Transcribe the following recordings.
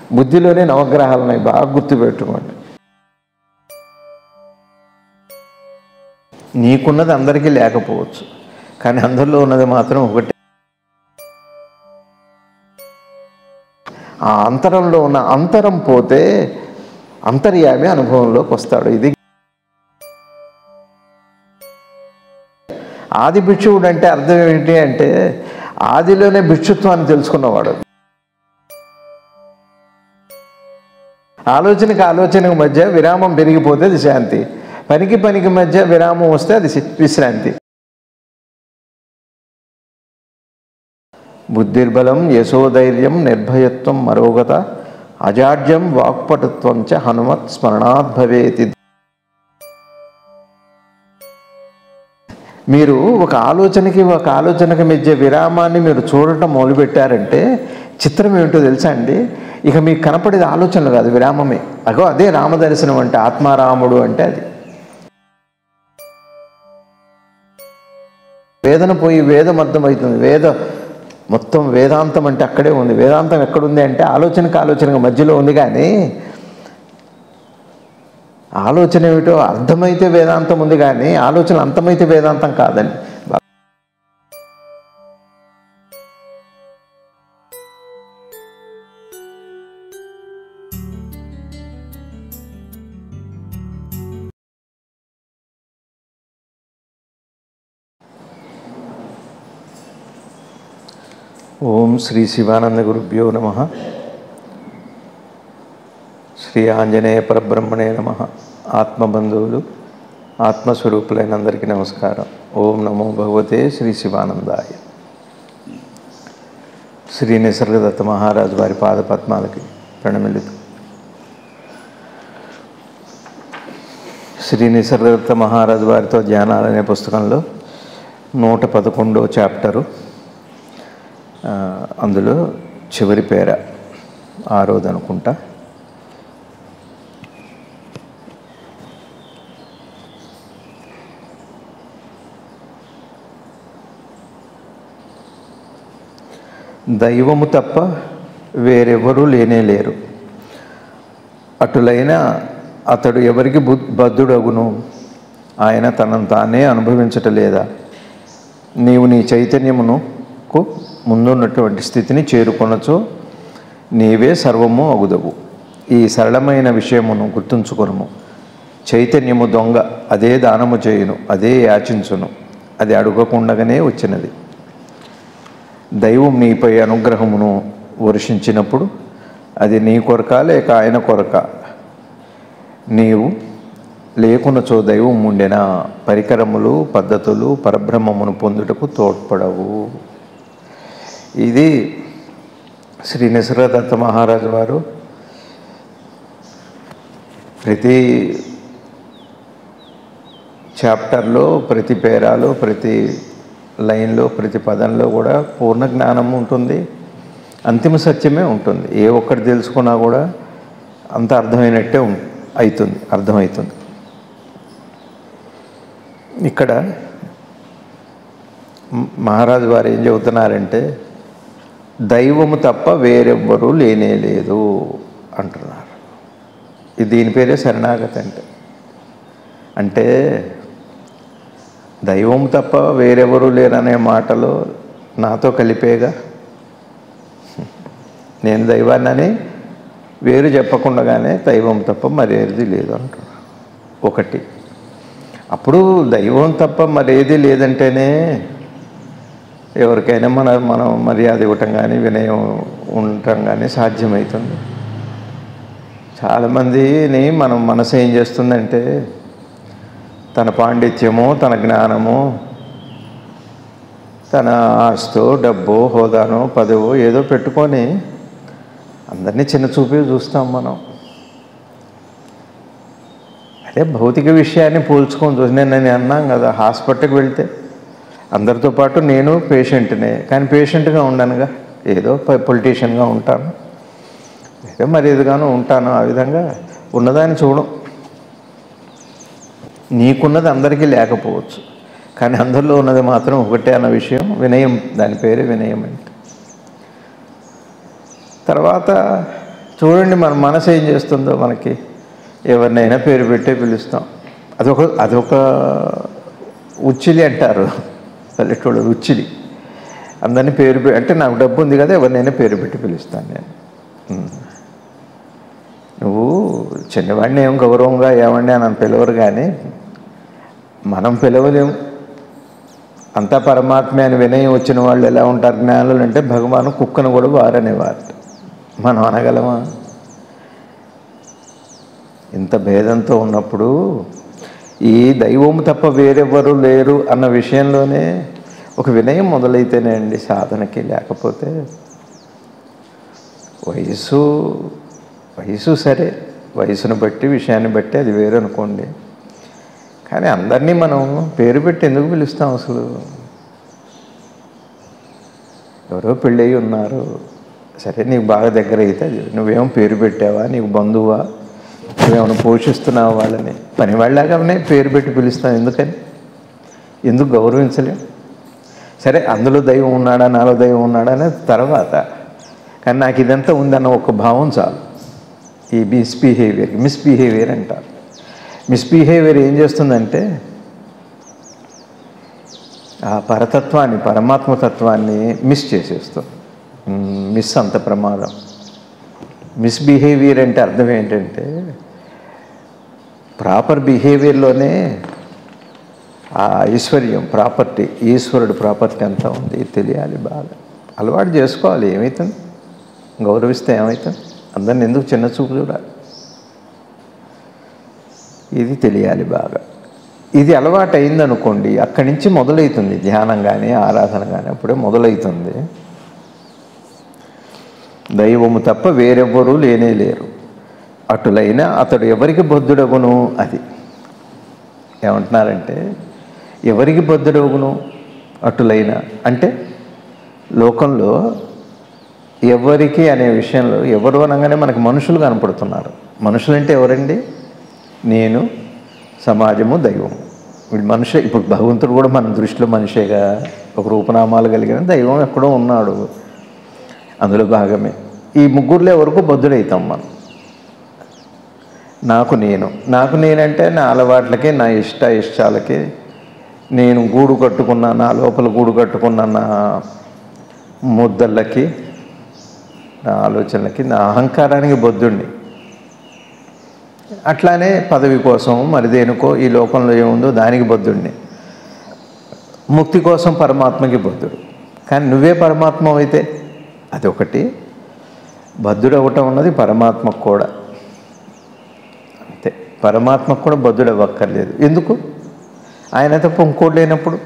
బుద్ధిలోనే నవగ్రహాలు ఉన్నాయి బాగా గుర్తుపెట్టుకోండి నీకున్నది అందరికీ లేకపోవచ్చు కానీ అందరిలో ఉన్నది మాత్రం ఒకటే ఆ అంతరంలో ఉన్న అంతరం పోతే అంతర్యామి అనుభవంలోకి వస్తాడు ఇది ఆది భిక్షువుడు అంటే అర్థం ఏంటి అంటే ఆదిలోనే భిక్షుత్వాన్ని తెలుసుకున్నవాడు ఆలోచనకి ఆలోచనకు మధ్య విరామం పెరిగిపోతే అది శాంతి పనికి పనికి మధ్య విరామం వస్తే అది సి- విశ్రాంతి బుద్ధిర్బలం యశోధైర్యం నిర్భయత్వం మరోగత అజాడ్యం వాక్పటుత్వం చ హనుమత్ స్మరణాత్ భవేతి మీరు ఒక ఆలోచనకి ఒక ఆలోచనకి మధ్య విరామాన్ని మీరు చూడటం మొదలుపెట్టారంటే చిత్రం ఏమిటో తెలుసా అండి ఇక మీకు కనపడేది ఆలోచనలు కాదు విరామమే అగో అదే రామదర్శనం అంటే ఆత్మారాముడు అంటే అది వేదన పోయి వేదం అర్థమవుతుంది వేద మొత్తం వేదాంతం అంటే అక్కడే ఉంది వేదాంతం ఎక్కడుంది అంటే ఆలోచనకు ఆలోచనకు మధ్యలో ఉంది కానీ ఆలోచన ఏమిటో అర్థమైతే వేదాంతం ఉంది కానీ ఆలోచన అంతమైతే వేదాంతం కాదని ఓం శ్రీ శివానంద గురుభ్యో నమ శ్రీ ఆంజనేయ పరబ్రహ్మణే నమ ఆత్మబంధువులు ఆత్మస్వరూపులైన అందరికీ నమస్కారం ఓం నమో భగవతే శ్రీ శివానందాయ శ్రీ నిసర్గదత్త మహారాజు వారి పాదపద్మాలకి ప్రణమిల్లుతూ శ్రీ నిసర్గదత్త మహారాజు వారితో ధ్యానాలు అనే పుస్తకంలో నూట పదకొండో చాప్టరు ఆ, అందులో చివరి పేర ఆరోది అనుకుంటా దైవము తప్ప వేరెవరూ లేనే లేరు అటులైన అతడు ఎవరికి బు బద్ధుడగును ఆయన తనను తానే అనుభవించటలేదా నీవు నీ చైతన్యమునుకు ముందున్నటువంటి స్థితిని చేరుకొనచో నీవే సర్వము అగుదవు ఈ సరళమైన విషయమును గుర్తుంచుకొనుము చైతన్యము దొంగ అదే దానము చేయును అదే యాచించును అది అడగకుండగానే వచ్చినది దైవం నీపై అనుగ్రహమును వర్షించినప్పుడు అది నీ కొరక లేక ఆయన కొరక నీవు లేకున్నచో దైవం ఉండెన పరికరములు పద్ధతులు పరబ్రహ్మమును పొందుటకు తోడ్పడవు ఇది శ్రీ నిసరదత్త మహారాజు వారు ప్రతి చాప్టర్లో ప్రతి పేరాలో ప్రతి లైన్లో ప్రతి పదంలో కూడా పూర్ణ జ్ఞానం ఉంటుంది అంతిమ సత్యమే ఉంటుంది ఏ ఒక్కటి తెలుసుకున్నా కూడా అంత అర్థమైనట్టే ఉం- అవుతుంది అర్థమవుతుంది ఇక్కడ మ- మహారాజు వారు ఏం చెబుతున్నారంటే దైవము తప్ప వేరెవ్వరూ లేనే లేదు అంటున్నారు ఇది దీని పేరే శరణాగతి అంటే అంటే దైవం తప్ప వేరెవరూ లేరనే మాటలు నాతో కలిపేగా నేను దైవాన్నని వేరు చెప్పకుండానే దైవం తప్ప మరేది లేదు అంటున్నారు ఒకటి అప్పుడు దైవం తప్ప మరేది లేదంటేనే ఎవరికైనా మన మనం మర్యాద ఇవ్వటం కానీ వినయం ఉండటం కానీ సాధ్యమవుతుంది చాలామందిని మనం మనసు ఏం చేస్తుందంటే తన పాండిత్యము తన జ్ఞానము తన ఆస్తో డబ్బు హోదానో పదవో ఏదో పెట్టుకొని అందరినీ చిన్న చూపే చూస్తాం మనం అదే భౌతిక విషయాన్ని పోల్చుకొని చూసి నేను నేను అన్నాం కదా హాస్పిటల్కి వెళ్తే అందరితో పాటు నేను పేషెంట్నే కానీ పేషెంట్గా ఉండనుగా ఏదో పొలిటీషియన్గా ఉంటాను ఏదో మరేదిగానో ఉంటాను ఆ విధంగా ఉన్నదాన్ని చూడం నీకున్నది అందరికీ లేకపోవచ్చు కానీ అందరిలో ఉన్నది మాత్రం ఒకటే అన్న విషయం వినయం దాని పేరే వినయం అంటే తర్వాత చూడండి మన మనసు ఏం చేస్తుందో మనకి ఎవరినైనా పేరు పెట్టే పిలుస్తాం అదొక అదొక ఉచ్చిలి అంటారు పల్లెటూళ్ళు ఉచ్చిలి అందరినీ పేరు పె- అంటే నాకు డబ్బు ఉంది కదా ఎవరినైనా పేరు పెట్టి పిలుస్తాను నేను ఉమ్. నువ్వు చిన్నవాడిని ఏం గౌరవంగా ఏమండి అని నన్ను పిలవరు కానీ మనం పిలవలేము అంతా పరమాత్మే అని వినయం వచ్చిన వాళ్ళు ఎలా ఉంటారు జ్ఞానులు అంటే భగవాను కుక్కను కూడా వారనేవారు మనం అనగలమా ఇంత భేదంతో ఉన్నప్పుడు ఈ దైవం తప్ప వేరెవ్వరు లేరు అన్న విషయంలోనే ఒక వినయం మొదలైతేనే అండి సాధనకి లేకపోతే వయసు వయసు సరే వయసును బట్టి విషయాన్ని బట్టి అది వేరు అనుకోండి కానీ అందరినీ మనం పేరు పెట్టి ఎందుకు పిలుస్తాం అసలు ఎవరో పెళ్ళయి ఉన్నారు సరే నీకు బాగా దగ్గర అయితే అది నువ్వేమో పేరు పెట్టావా నీకు బంధువా నువ్వేమైనా పోషిస్తున్నావా వాళ్ళని పని వాళ్ళగానే పేరు పెట్టి పిలుస్తాం ఎందుకని ఎందుకు గౌరవించలేం సరే అందులో దైవం ఉన్నాడా నాలో దైవం ఉన్నాడా అనేది తర్వాత కానీ నాకు ఇదంతా ఉందన్న ఒక భావం చాలు ఈ మిస్బిహేవియర్ మిస్బిహేవియర్ అంటారు మిస్బిహేవియర్ ఏం చేస్తుందంటే ఆ పరతత్వాన్ని పరమాత్మ తత్వాన్ని మిస్ చేసేస్తుంది మ్, మిస్ అంత ప్రమాదం మిస్బిహేవియర్ అంటే అర్థం ఏంటంటే ప్రాపర్ బిహేవియర్లోనే ఆ ఐశ్వర్యం ప్రాపర్టీ ఈశ్వరుడు ప్రాపర్టీ అంతా ఉంది తెలియాలి బాగా అలవాటు చేసుకోవాలి ఏమవుతుంది గౌరవిస్తే ఏమవుతుంది అందరిని ఎందుకు చిన్న చూపు చూడాలి ఇది తెలియాలి బాగా ఇది అలవాటు అయిందనుకోండి అక్కడి నుంచి మొదలవుతుంది ధ్యానం కానీ ఆరాధన కానీ అప్పుడే మొదలవుతుంది దైవము తప్ప వేరెవ్వరూ లేనే లేరు అటులైన అతడు ఎవరికి బొద్దుడగును అది ఏమంటున్నారంటే ఎవరికి బొద్దుడగును అటులైన అంటే లోకంలో ఎవరికి అనే విషయంలో ఎవరు అనగానే మనకు మనుషులు కనపడుతున్నారు మనుషులంటే ఎవరండి నేను సమాజము దైవము వీడు మనిషి ఇప్పుడు భగవంతుడు కూడా మన దృష్టిలో మనిషేగా ఒక రూపనామాలు కలిగిన దైవం ఎక్కడో ఉన్నాడు అందులో భాగమే ఈ ముగ్గురులో ఎవరికి బొద్దుడవుతాం మనం నాకు నేను నాకు నేనంటే నా అలవాట్లకి నా ఇష్ట ఇష్టాలకి నేను గూడు కట్టుకున్న నా లోపల గూడు కట్టుకున్న నా ముద్దలకి నా ఆలోచనలకి నా అహంకారానికి బొద్దుండి అట్లానే పదవి కోసం మరి దేనికో ఈ లోకంలో ఏముందో దానికి బొద్దుండి ముక్తి కోసం పరమాత్మకి బొద్దుడు కానీ నువ్వే పరమాత్మ అయితే అదొకటి బద్ధుడు అవ్వటం ఉన్నది పరమాత్మకు కూడా అంతే పరమాత్మకు కూడా బద్ధుడు అవ్వక్కర్లేదు ఎందుకు ఆయన తప్ప ఇంకోటి లేనప్పుడు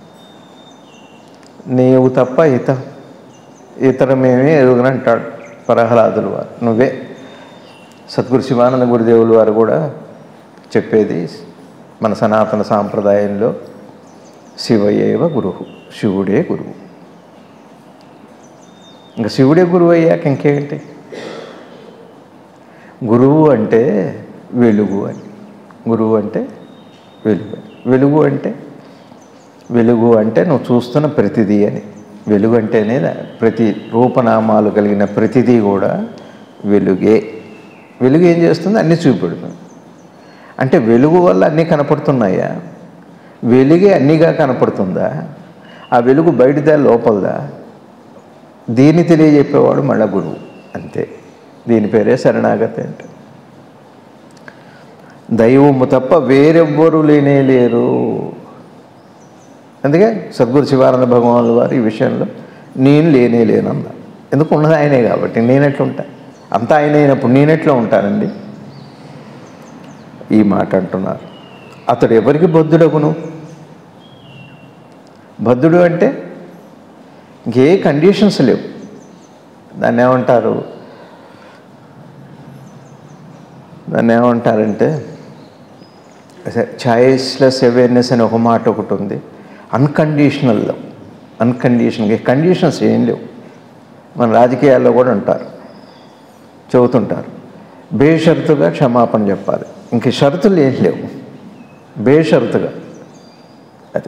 నీవు తప్ప ఇత ఇతరమేమీ ఎదుగునంటాడు ప్రహ్లాదులు వారు నువ్వే సద్గురు శివానంద గురుదేవులు వారు కూడా చెప్పేది మన సనాతన సాంప్రదాయంలో శివయేవ గురువు శివుడే గురువు ఇంకా శివుడే గురువు అయ్యాక ఇంకేంటి గురువు అంటే వెలుగు అని గురువు అంటే వెలుగు అని వెలుగు అంటే వెలుగు అంటే నువ్వు చూస్తున్న ప్రతిదీ అని వెలుగు అంటేనే ప్రతి రూపనామాలు కలిగిన ప్రతిదీ కూడా వెలుగే వెలుగు ఏం చేస్తుంది అన్నీ చూపెడుతుంది అంటే వెలుగు వల్ల అన్నీ కనపడుతున్నాయా వెలుగే అన్నీగా కనపడుతుందా ఆ వెలుగు బయటదా లోపలదా దీన్ని తెలియజెప్పేవాడు మళ్ళా గురువు అంతే దీని పేరే శరణాగతి అంటే దైవము తప్ప వేరెవ్వరూ లేనే లేరు అందుకే సద్గురు శివానంద భగవానుల వారు ఈ విషయంలో నేను లేనే లేనన్నా ఎందుకు ఉన్నది ఆయనే కాబట్టి నేనెట్లుంటా అంతా ఆయన అయినప్పుడు నేనెట్లా ఉంటానండి ఈ మాట అంటున్నారు అతడు ఎవరికి బద్ధుడగును బద్ధుడు అంటే ఇంకే కండిషన్స్ లేవు దాన్ని ఏమంటారు దాన్ని ఏమంటారంటే చాయిస్లెస్ అవేర్నెస్ అని ఒక మాట ఒకటి ఉంది అన్కండిషనల్ అన్కండిషనల్గా కండిషన్స్ ఏం లేవు మన రాజకీయాల్లో కూడా ఉంటారు చెబుతుంటారు బేషరతుగా క్షమాపణ చెప్పాలి ఇంక షరతులు ఏం లేవు బేషరతుగా అది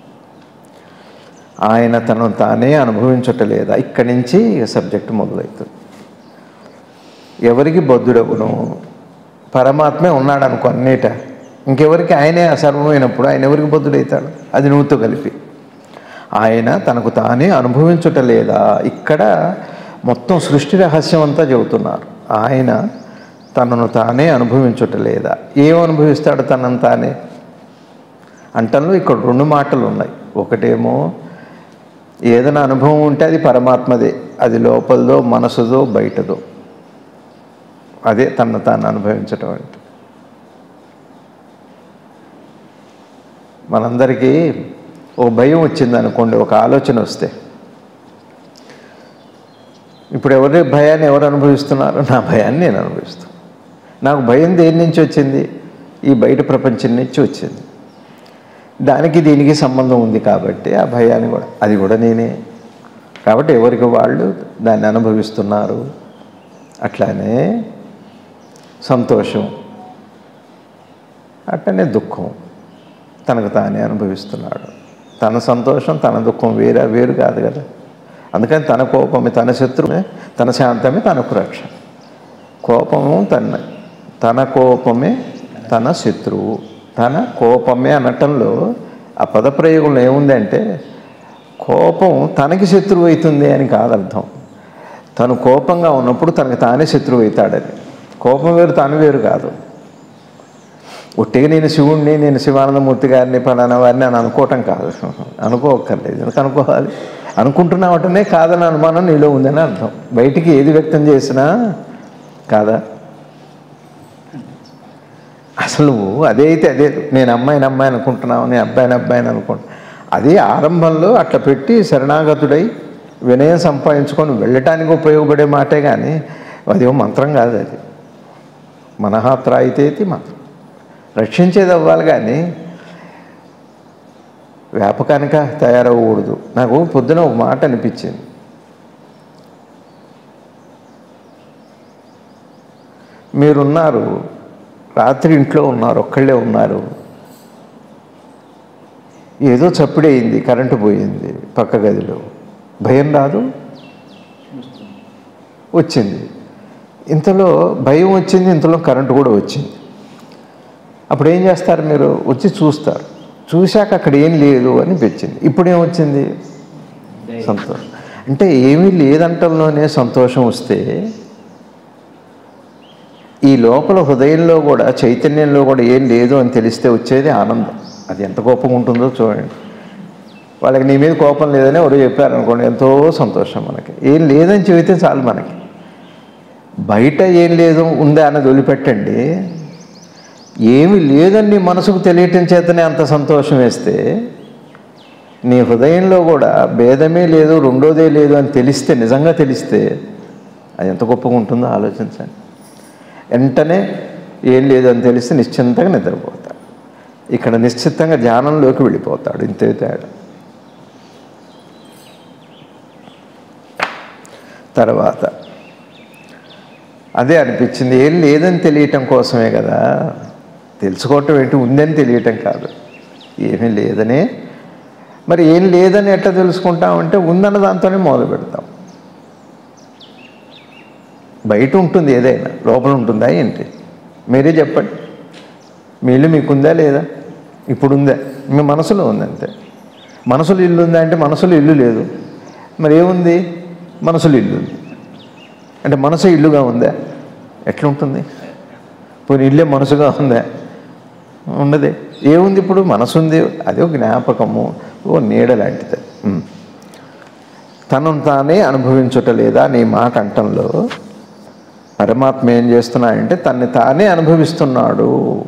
ఆయన తను తానే అనుభవించటలేదా ఇక్కడి నుంచి ఇక సబ్జెక్ట్ మొదలవుతుంది ఎవరికి బద్ధుడవును పరమాత్మే ఉన్నాడు అనుకో అన్నిట ఇంకెవరికి ఆయనే అసర్వమైనప్పుడు ఆయన ఎవరికి బద్ధుడవుతాడు అది నువ్వుతో కలిపి ఆయన తనకు తానే అనుభవించుట లేదా ఇక్కడ మొత్తం సృష్టి రహస్యం అంతా చెబుతున్నారు ఆయన తనను తానే అనుభవించుట లేదా ఏం అనుభవిస్తాడు తనను తానే అంటంలో ఇక్కడ రెండు మాటలు ఉన్నాయి ఒకటేమో ఏదైనా అనుభవం ఉంటే అది పరమాత్మదే అది లోపలదో మనసుదో బయటదో అదే తను తాను అనుభవించటం అంటే మనందరికీ ఓ భయం వచ్చింది అనుకోండి ఒక ఆలోచన వస్తే ఇప్పుడు ఎవరి భయాన్ని ఎవరు అనుభవిస్తున్నారు నా భయాన్ని నేను అనుభవిస్తాను నాకు భయం దేని నుంచి వచ్చింది ఈ బయట ప్రపంచం నుంచి వచ్చింది దానికి దీనికి సంబంధం ఉంది కాబట్టి ఆ భయాన్ని కూడా అది కూడా నేనే కాబట్టి ఎవరికి వాళ్ళు దాన్ని అనుభవిస్తున్నారు అట్లానే సంతోషం అట్లనే దుఃఖం తనకు తానే అనుభవిస్తున్నాడు తన సంతోషం తన దుఃఖం వేరే వేరు కాదు కదా అందుకని తన కోపమే తన శత్రువే తన శాంతమే తనకు రక్ష కోపము తన తన కోపమే తన శత్రువు తన కోపమే అనటంలో ఆ పదప్రయోగంలో ఏముందంటే కోపం తనకి శత్రువు అవుతుంది అని కాదు అర్థం తను కోపంగా ఉన్నప్పుడు తనకు తానే శత్రువు అవుతాడని కోపం వేరు తాను వేరు కాదు ఒట్టిగా నేను శివుణ్ణి నేను శివానందమూర్తి గారిని పలానా వారిని అని అనుకోవటం కాదు అనుకోక్కర్లేదు ఎందుకు అనుకోవాలి అనుకుంటున్నామంటేనే కాదని అనుమానం నీలో ఉందని అర్థం బయటికి ఏది వ్యక్తం చేసినా కాదా అసలు అదే అయితే అదే నేను అమ్మాయిని అమ్మాయి అనుకుంటున్నావు నేను అబ్బాయిని అబ్బాయిని అనుకుంటున్నా అదే ఆరంభంలో అట్లా పెట్టి శరణాగతుడై వినయం సంపాదించుకొని వెళ్ళటానికి ఉపయోగపడే మాటే కానీ అది మంత్రం కాదు అది మనహాత్రాయితేతి మంత్రం రక్షించేది అవ్వాలి కానీ వ్యాపకానిక తయారవ్వకూడదు నాకు పొద్దున ఒక మాట అనిపించింది మీరున్నారు రాత్రి ఇంట్లో ఉన్నారు ఒక్కళ్ళే ఉన్నారు ఏదో చప్పుడయింది కరెంటు పోయింది పక్క గదిలో భయం రాదు వచ్చింది ఇంతలో భయం వచ్చింది ఇంతలో కరెంటు కూడా వచ్చింది అప్పుడు ఏం చేస్తారు మీరు వచ్చి చూస్తారు చూశాక అక్కడ ఏం లేదు అని పెంచింది ఇప్పుడు ఏమొచ్చింది సంతోషం అంటే ఏమీ లేదంటంలోనే సంతోషం వస్తే ఈ లోపల హృదయంలో కూడా చైతన్యంలో కూడా ఏం లేదు అని తెలిస్తే వచ్చేది ఆనందం అది ఎంత కోపంగా ఉంటుందో చూడండి వాళ్ళకి నీ మీద కోపం లేదని ఎవరో చెప్పారనుకోండి ఎంతో సంతోషం మనకి ఏం లేదని చెబితే చాలు మనకి బయట ఏం లేదు ఉందా అన్నది వదిలిపెట్టండి ఏమి లేదని నీ మనసుకు తెలియటం చేతనే అంత సంతోషం వేస్తే నీ హృదయంలో కూడా భేదమే లేదు రెండోదే లేదు అని తెలిస్తే నిజంగా తెలిస్తే అది ఎంత గొప్పగా ఉంటుందో ఆలోచించండి వెంటనే ఏం లేదు అని తెలిస్తే నిశ్చింతగా నిద్రపోతాడు ఇక్కడ నిశ్చితంగా ధ్యానంలోకి వెళ్ళిపోతాడు ఇంతే తేడా తర్వాత అదే అనిపించింది ఏం లేదని తెలియటం కోసమే కదా తెలుసుకోవటం ఏంటి ఉందని తెలియటం కాదు ఏమీ లేదనే మరి ఏం లేదని ఎట్లా తెలుసుకుంటామంటే ఉందన్న దాంతోనే మొదలు పెడతాం బయట ఉంటుంది ఏదైనా లోపల ఉంటుందా ఏంటి మీరే చెప్పండి మీ ఇల్లు మీకుందా లేదా ఇప్పుడు ఉందా మీ మనసులో ఉంది అంతే మనసులో ఇల్లు ఉందా అంటే మనసులో ఇల్లు లేదు మరి ఏముంది మనసులో ఇల్లు ఉంది అంటే మనసు ఇల్లుగా ఉందా ఎట్లుంటుంది పోనీ ఇల్లే మనసుగా ఉందా ఉండదే ఏముంది ఇప్పుడు మనసు ఉంది అదే ఒక జ్ఞాపకము ఓ నీడ లాంటిది ఉమ్. తనను తానే అనుభవించుట లేదా నీ మాట అంటంలో పరమాత్మ ఏం చేస్తున్నాడంటే తన్ని తానే అనుభవిస్తున్నాడు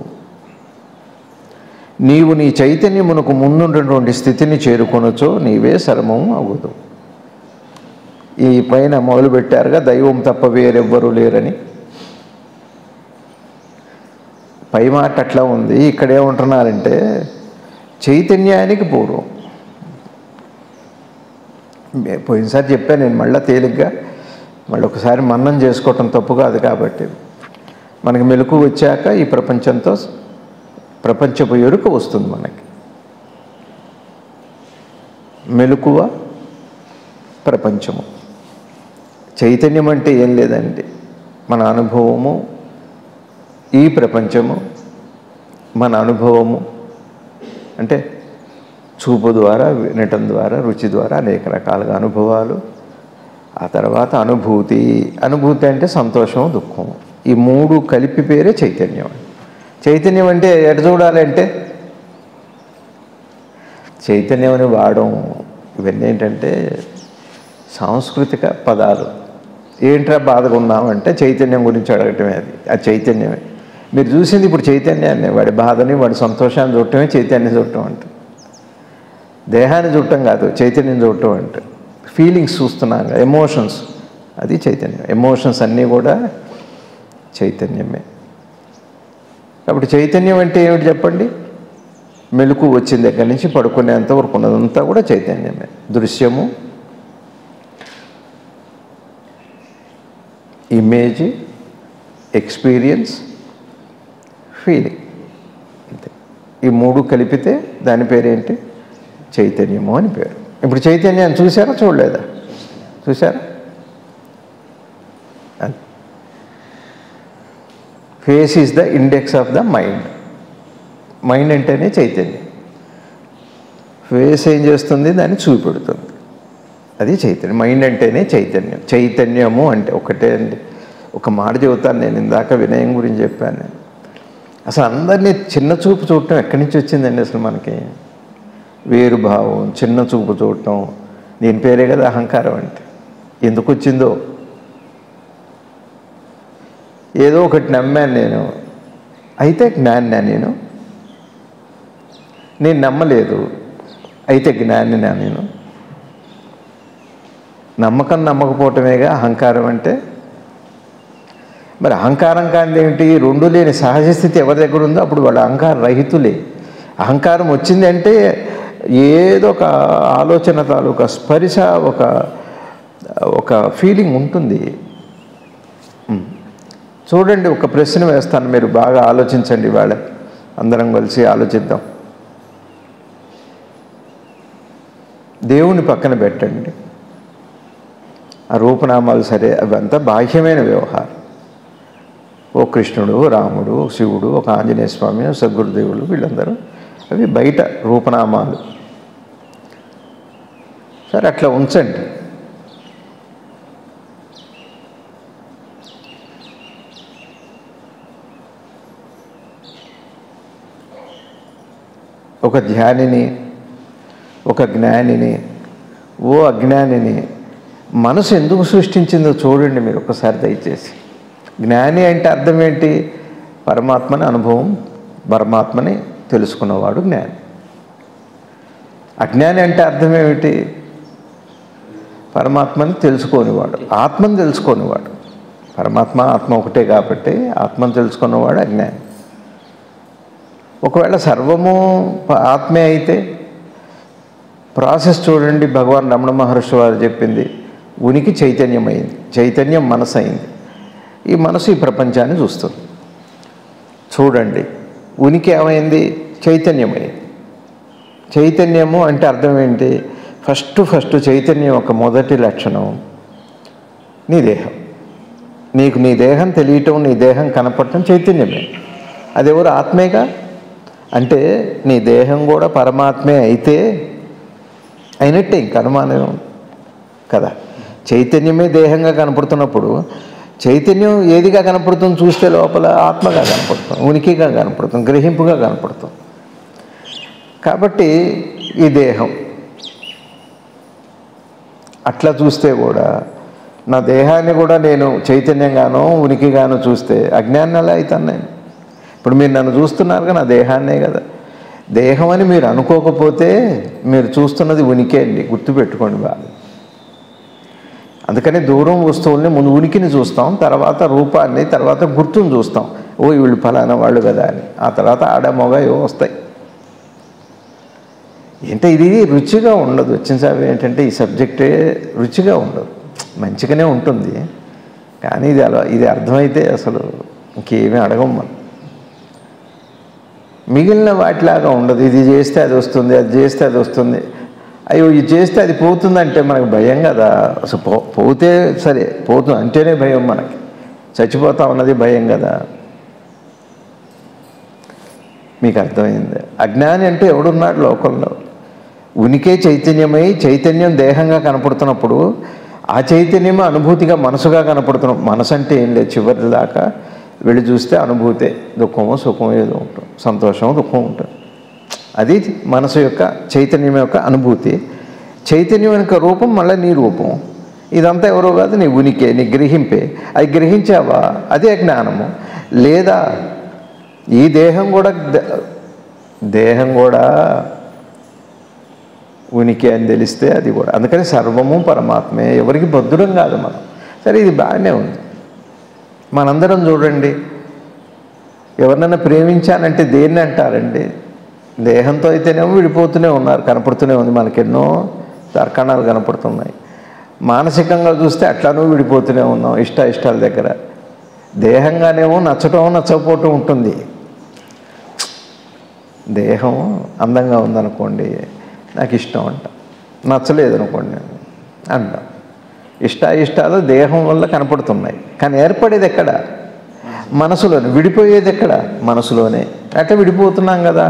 నీవు నీ చైతన్యమునకు ముందున్నటువంటి స్థితిని చేరుకొనొచ్చో నీవే సర్వము అవ్వదు ఈ పైన మొదలు పెట్టారుగా దైవం తప్ప వేరెవ్వరూ లేరని పై మాట అట్లా ఉంది ఇక్కడ ఏమంటున్నారంటే చైతన్యానికి పూర్వం మే- పోయినసారి చెప్పాను నేను మళ్ళీ తేలిగ్గా మళ్ళీ ఒకసారి మన్నం చేసుకోవటం తప్పు కాదు కాబట్టి మనకి మెలకు వచ్చాక ఈ ప్రపంచంతో ప్రపంచపు ఎరుక వస్తుంది మనకి మెలకువ ప్రపంచము చైతన్యం అంటే ఏం లేదండి మన అనుభవము ఈ ప్రపంచము మన అనుభవము అంటే చూపు ద్వారా వినటం ద్వారా రుచి ద్వారా అనేక రకాలుగా అనుభవాలు ఆ తర్వాత అనుభూతి అనుభూతి అంటే సంతోషం దుఃఖం ఈ మూడు కలిపి పేరే చైతన్యం చైతన్యం అంటే ఎటు చూడాలంటే చైతన్యం అని వాడడం ఇవన్నీ ఏంటంటే సాంస్కృతిక పదాలు ఏంట్రా బాధగా ఉన్నామంటే చైతన్యం గురించి అడగటమే అది ఆ చైతన్యమే మీరు చూసింది ఇప్పుడు చైతన్యాన్ని వాడి బాధని వాడి సంతోషాన్ని చూడటమే చైతన్యం చూడటం అంటే దేహాన్ని చూడటం కాదు చైతన్యం చూడటం అంటే ఫీలింగ్స్ చూస్తున్నాం ఎమోషన్స్ అది చైతన్యం ఎమోషన్స్ అన్నీ కూడా చైతన్యమే కాబట్టి చైతన్యం అంటే ఏమిటి చెప్పండి మెలకు వచ్చిన దగ్గర నుంచి పడుకునేంత వరకు ఉన్నదంతా కూడా చైతన్యమే దృశ్యము ఇమేజ్ ఎక్స్పీరియన్స్ ఫీలింగ్ అంతే ఈ మూడు కలిపితే దాని పేరేంటి చైతన్యము అని పేరు ఇప్పుడు చైతన్యాన్ని చూసారా చూడలేదా చూసారా face is the index of the mind mind అంటేనే చైతన్యం ఫేస్ ఏం చేస్తుంది దాన్ని చూపెడుతుంది అది చైతన్యం మైండ్ అంటేనే చైతన్యం చైతన్యము అంటే ఒకటే అండి ఒక మాట చెబుతాను నేను ఇందాక వినయం గురించి చెప్పాను నేను అసలు అందరినీ చిన్న చూపు చూడటం ఎక్కడి నుంచి వచ్చిందండి అసలు మనకి వేరు భావం చిన్న చూపు చూడటం దీని పేరే కదా అహంకారం అంటే ఎందుకు వచ్చిందో ఏదో ఒకటి నమ్మాను నేను అయితే జ్ఞానినా నేను నేను నమ్మలేదు అయితే జ్ఞానినా నేను నమ్మకం నమ్మకపోవటమేగా అహంకారం అంటే మరి అహంకారం కానిది ఏమిటి రెండు లేని సహజ స్థితి ఎవరి దగ్గర ఉందో అప్పుడు వాళ్ళు అహంకార రహితులే అహంకారం వచ్చిందంటే ఏదో ఒక ఆలోచన తాలూకా స్పరిశ ఒక ఒక ఫీలింగ్ ఉంటుంది ఉమ్. చూడండి ఒక ప్రశ్న వేస్తాను మీరు బాగా ఆలోచించండి వాళ్ళ అందరం కలిసి ఆలోచిద్దాం దేవుని పక్కన పెట్టండి ఆ రూపనామాలు సరే అవంతా బాహ్యమైన వ్యవహారం ఓ కృష్ణుడు ఓ రాముడు ఓ శివుడు ఒక ఆంజనేయ స్వామి ఓ సద్గురుదేవులు వీళ్ళందరూ అవి బయట రూపనామాలు సరే అట్లా ఉంచండి ఒక ధ్యానిని ఒక జ్ఞానిని ఓ అజ్ఞానిని మనసు ఎందుకు సృష్టించిందో చూడండి మీరు ఒకసారి దయచేసి జ్ఞాని అంటే అర్థం ఏంటి పరమాత్మని అనుభవం పరమాత్మని తెలుసుకున్నవాడు జ్ఞాని అజ్ఞాని అంటే అర్థం ఏమిటి పరమాత్మని తెలుసుకోనివాడు ఆత్మని తెలుసుకోనివాడు పరమాత్మ ఆత్మ ఒకటే కాబట్టి ఆత్మను తెలుసుకున్నవాడు అజ్ఞాని ఒకవేళ సర్వము ప- ఆత్మే అయితే ప్రాసెస్ చూడండి భగవాన్ రమణ మహర్షి వారు చెప్పింది ఉనికి చైతన్యమైంది చైతన్యం మనసు అయింది ఈ మనసు ఈ ప్రపంచాన్ని చూస్తుంది చూడండి ఉనికి ఏమైంది చైతన్యమైంది చైతన్యము అంటే అర్థం ఏంటి ఫస్ట్ ఫస్ట్ చైతన్యం యొక్క మొదటి లక్షణం నీ దేహం నీకు నీ దేహం తెలియటం నీ దేహం కనపడటం చైతన్యమే అది ఎవరు ఆత్మేగా అంటే నీ దేహం కూడా పరమాత్మే అయితే అయినట్టే ఇంక అనుమానం ఏముంది? కదా చైతన్యమే దేహంగా కనపడుతున్నప్పుడు చైతన్యం ఏదిగా కనపడుతుంది చూస్తే లోపల ఆత్మగా కనపడుతుంది ఉనికిగా కనపడుతుంది గ్రహింపుగా కనపడుతుంది కాబట్టి ఈ దేహం అట్లా చూస్తే కూడా నా దేహాన్ని కూడా నేను చైతన్యంగానో ఉనికిగానో చూస్తే అజ్ఞానం ఎలా అవుతాను నేను ఇప్పుడు మీరు నన్ను చూస్తున్నారుగా నా దేహాన్నే కదా దేహం అని మీరు అనుకోకపోతే మీరు చూస్తున్నది ఉనికే అండి గుర్తుపెట్టుకోండి బాగా అందుకని దూరం వస్తువుల్ని ముందు ఉనికిని చూస్తాం తర్వాత రూపాన్ని తర్వాత గుర్తుని చూస్తాం ఓ వీళ్ళు ఫలానా వాళ్ళు కదా అని ఆ తర్వాత ఆడ మొగ ఏవో వస్తాయి అంటే ఇది రుచిగా ఉండదు వచ్చిన సార్ ఏంటంటే ఈ సబ్జెక్టే రుచిగా ఉండదు మంచిగానే ఉంటుంది కానీ ఇది అలా ఇది అర్థమైతే అసలు ఇంకేమీ అడగం మనం మిగిలిన వాటిలాగా ఉండదు ఇది చేస్తే అది వస్తుంది అది చేస్తే అది వస్తుంది అయ్యో ఇది చేస్తే అది పోతుందంటే మనకు భయం కదా అసలు పో పోతే సరే పోతుంది అంటేనే భయం మనకి చచ్చిపోతాం అన్నది భయం కదా మీకు అర్థమైంది అజ్ఞాని అంటే ఎవడున్నాడు లోకంలో ఉనికే చైతన్యమై చైతన్యం దేహంగా కనపడుతున్నప్పుడు ఆ చైతన్యమే అనుభూతిగా మనసుగా కనపడుతున్నాం మనసు అంటే ఏం లేదు చివరి దాకా వెళ్ళి చూస్తే అనుభూతే దుఃఖమో సుఖమో ఏదో ఉంటుంది సంతోషమో దుఃఖం ఉంటుంది అది మనసు యొక్క చైతన్యం యొక్క అనుభూతి చైతన్యం యొక్క రూపం మళ్ళీ నీ రూపం ఇదంతా ఎవరో కాదు నీ ఉనికే నీ గ్రహింపే అది గ్రహించావా అదే జ్ఞానము లేదా ఈ దేహం కూడా ద- దేహం కూడా ఉనికి అని తెలిస్తే అది కూడా అందుకని సర్వము పరమాత్మే ఎవరికి బద్ధుడం కాదు మనం సరే ఇది బాగానే ఉంది మనందరం చూడండి ఎవరినైనా ప్రేమించానంటే దేన్ని అంటారండి దేహంతో అయితేనేమో విడిపోతూనే ఉన్నారు కనపడుతూనే ఉంది మనకెన్నో తర్కణాలు కనపడుతున్నాయి మానసికంగా చూస్తే అట్లానూ విడిపోతూనే ఉన్నాం ఇష్ట ఇష్టాల దగ్గర దేహంగానేమో నచ్చటం నచ్చకపోవటం ఉంటుంది దేహం అందంగా ఉందనుకోండి నాకు ఇష్టం అంట నచ్చలేదు అనుకోండి అంట ఇష్ట ఇష్టాలు దేహం వల్ల కనపడుతున్నాయి కానీ ఏర్పడేది ఎక్కడ మనసులోనే విడిపోయేది ఎక్కడ మనసులోనే అట్లా విడిపోతున్నాం కదా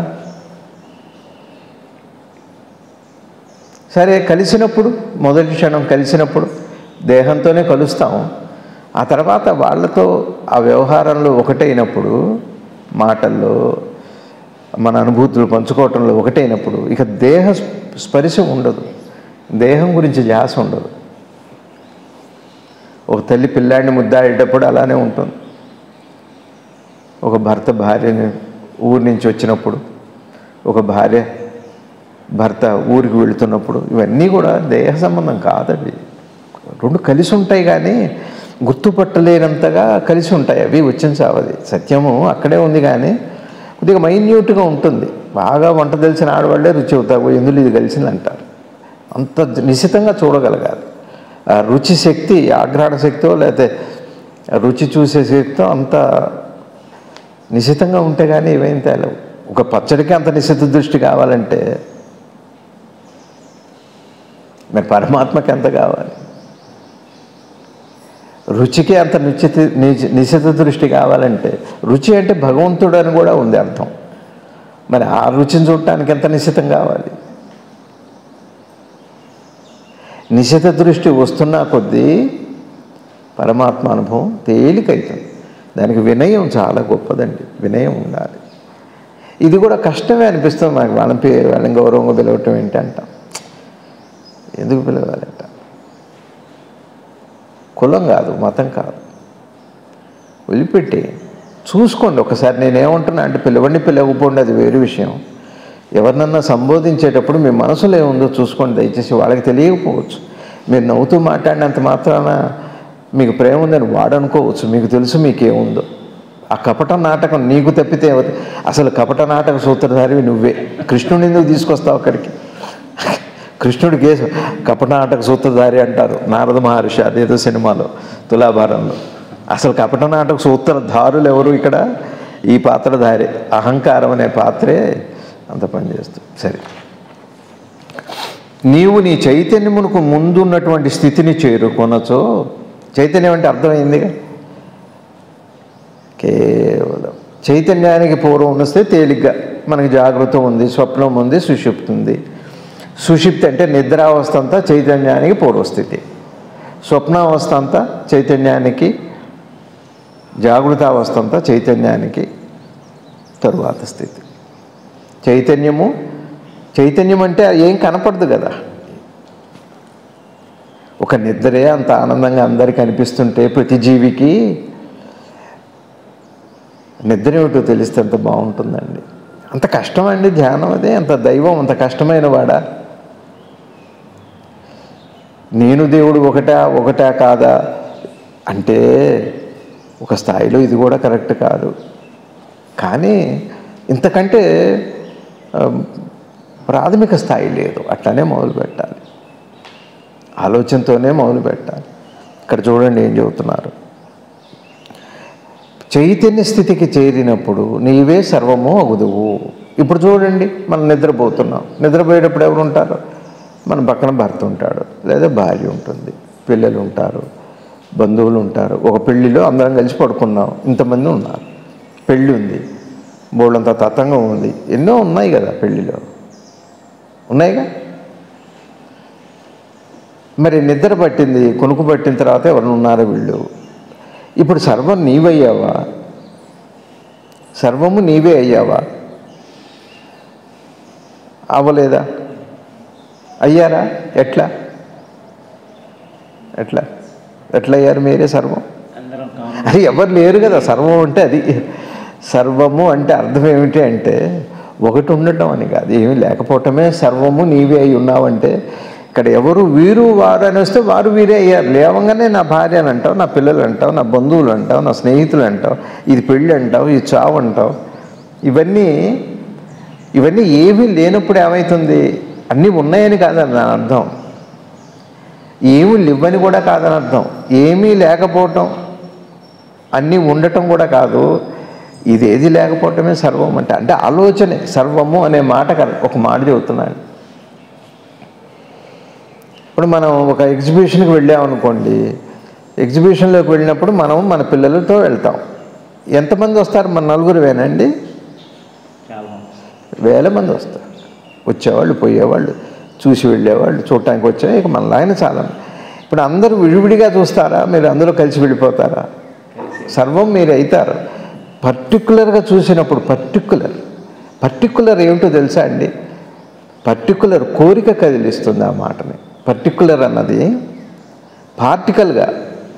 సరే కలిసినప్పుడు మొదటి క్షణం కలిసినప్పుడు దేహంతోనే కలుస్తాం ఆ తర్వాత వాళ్ళతో ఆ వ్యవహారంలో ఒకటైనప్పుడు మాటల్లో మన అనుభూతులు పంచుకోవటంలో ఒకటైనప్పుడు ఇక దేహ స్పర్శ ఉండదు దేహం గురించి ధ్యాస ఉండదు ఒక తల్లి పిల్లాడిని ముద్దాడేటప్పుడు అలానే ఉంటుంది ఒక భర్త భార్యని ఊరి నుంచి వచ్చినప్పుడు ఒక భార్య భర్త ఊరికి వెళుతున్నప్పుడు ఇవన్నీ కూడా దేహ సంబంధం కాదవి రెండు కలిసి ఉంటాయి కానీ గుర్తుపట్టలేనంతగా కలిసి ఉంటాయి అవి వచ్చిన చావది సత్యము అక్కడే ఉంది కానీ కొద్దిగా మైన్యూట్గా ఉంటుంది బాగా వంట తెలిసిన ఆడవాళ్ళే రుచి అవుతారు ఎందులో ఇది కలిసింది అంటారు అంత నిశితంగా చూడగలగాలి ఆ రుచి శక్తి ఆఘ్రాణ శక్తో లేకపోతే రుచి చూసే శక్తితో అంత నిశితంగా ఉంటే కానీ ఇవేం తేలవు ఒక పచ్చడికి అంత నిశిత దృష్టి కావాలంటే మరి పరమాత్మకి ఎంత కావాలి రుచికి అంత నిశ్చిత నిజ- నిశిత దృష్టి కావాలంటే రుచి అంటే భగవంతుడు అని కూడా ఉంది అర్థం మరి ఆ రుచిని చూడటానికి ఎంత నిశ్చితం కావాలి నిశిత దృష్టి వస్తున్నా కొద్దీ పరమాత్మ అనుభవం తేలికైతుంది దానికి వినయం చాలా గొప్పదండి వినయం ఉండాలి ఇది కూడా కష్టమే అనిపిస్తుంది మనకి వాళ్ళని పే వాళ్ళని గౌరవంగా పిలవటం ఏంటి అంటాం ఎందుకు పిలవాలంట కులం కాదు మతం కాదు వదిలిపెట్టి చూసుకోండి ఒకసారి నేనేమంటున్నా అంటే పిలవండి పిలవకపోండి అది వేరే విషయం ఎవరినన్నా సంబోధించేటప్పుడు మీ మనసులో ఏముందో చూసుకోండి దయచేసి వాళ్ళకి తెలియకపోవచ్చు మీరు నవ్వుతూ మాట్లాడినంత మాత్రాన మీకు ప్రేమ ఉందని వాడనుకోవచ్చు మీకు తెలుసు మీకేముందో ఆ కపట నాటకం నీకు తప్పితే ఎవరు అసలు కపట నాటక సూత్రధారివి నువ్వే కృష్ణుని ఎందుకు తీసుకొస్తావు అక్కడికి కృష్ణుడికి ఏ- కపట నాటక సూత్రధారి అంటారు నారద మహర్షి అదేదో సినిమాలో తులాభారంలో అసలు కపట నాటక సూత్రధారులు ఎవరు ఇక్కడ ఈ పాత్రధారి అహంకారం అనే పాత్రే అంత పనిచేస్తుంది సరే నీవు నీ చైతన్యమునకు ముందున్నటువంటి స్థితిని చేరుకొనచో చైతన్యం అంటే అర్థమైందిగా కేవలం చైతన్యానికి పూర్వం ఉన్న స్థితి తేలిగ్గా మనకి జాగ్రత్త ఉంది స్వప్నం ఉంది సుషుప్తి ఉంది సుషుప్తి అంటే నిద్రావస్థ అంతా చైతన్యానికి పూర్వస్థితి స్వప్నావస్థ అంతా చైతన్యానికి జాగృతావస్థ అంతా చైతన్యానికి తరువాత స్థితి చైతన్యము చైతన్యం అంటే ఏం కనపడదు కదా ఒక నిద్రే అంత ఆనందంగా అందరికీ అనిపిస్తుంటే ప్రతి జీవికి నిద్ర ఏమిటో తెలిస్తే ఎంత బాగుంటుందండి అంత కష్టమండి ధ్యానం అదే అంత దైవం అంత కష్టమైన వాడా నేను దేవుడు ఒకటా ఒకటా కాదా అంటే ఒక స్థాయిలో ఇది కూడా కరెక్ట్ కాదు కానీ ఇంతకంటే ఆ, ప్రాథమిక స్థాయి లేదు అట్లానే మొదలు పెట్టాలి ఆలోచనతోనే మొదలు పెట్టాలి ఇక్కడ చూడండి ఏం చెబుతున్నారు చైతన్య స్థితికి చేరినప్పుడు నీవే సర్వము అగుదువు ఇప్పుడు చూడండి మనం నిద్రపోతున్నాం నిద్రపోయేటప్పుడు ఎవరు ఉంటారు మన పక్కన భర్త ఉంటాడు లేదా భార్య ఉంటుంది పిల్లలు ఉంటారు బంధువులు ఉంటారు ఒక పెళ్లిలో అందరం కలిసి పడుకున్నాం ఇంతమంది ఉన్నారు పెళ్ళి ఉంది బోళ్ళంత తతంగం ఉంది ఎన్నో ఉన్నాయి కదా పెళ్ళిలో ఉన్నాయిగా మరి నిద్ర పట్టింది కొనుక్కు పట్టిన తర్వాత ఎవరు ఉన్నారో వీళ్ళు ఇప్పుడు సర్వం నీవయ్యావా సర్వము నీవే అయ్యావా అవ్వలేదా అయ్యారా ఎట్లా ఎట్లా ఎట్లా అయ్యారు మీరే సర్వం అందరం కామన్ అది ఎవరు లేరు కదా సర్వం అంటే అది సర్వము అంటే అర్థం ఏమిటి అంటే ఒకటి ఉండటం అని కాదు ఏమీ లేకపోవటమే సర్వము నీవే అయి ఉన్నావంటే ఇక్కడ ఎవరు వీరు వారు అని వస్తే వారు వీరే అయ్యారు లేవంగానే నా భార్య అని అంటావు నా పిల్లలు అంటావు నా బంధువులు అంటావు నా స్నేహితులు అంటావు ఇది పెళ్ళి అంటావు ఇది చావు అంటావు ఇవన్నీ ఇవన్నీ ఏమీ లేనప్పుడు ఏమవుతుంది అన్నీ ఉన్నాయని కాదని నా అర్థం ఏమీ లేవని కూడా కాదని అర్థం ఏమీ లేకపోవటం అన్నీ ఉండటం కూడా కాదు ఇది ఏది లేకపోవటమే సర్వం అంటే అంటే ఆలోచనే సర్వము అనే మాట కరెక్ట్ ఒక మాట చెబుతున్నాను ఇప్పుడు మనం ఒక ఎగ్జిబిషన్కి వెళ్ళామనుకోండి ఎగ్జిబిషన్లోకి వెళ్ళినప్పుడు మనం మన పిల్లలతో వెళ్తాం ఎంతమంది వస్తారు మన నలుగురువేనండి చాలా వేల మంది వస్తారు వచ్చేవాళ్ళు పోయేవాళ్ళు చూసి వెళ్ళేవాళ్ళు చూడటానికి వచ్చే ఇక మనలాగనే చాలా ఇప్పుడు అందరూ విడివిడిగా చూస్తారా మీరు అందరూ కలిసి వెళ్ళిపోతారా సర్వం మీరు అవుతారు పర్టికులర్గా చూసినప్పుడు పర్టికులర్ పర్టికులర్ ఏమిటో తెలుసా అండి పర్టికులర్ కోరిక కదిలిస్తుంది ఆ మాటని పర్టికులర్ అన్నది పార్టికల్గా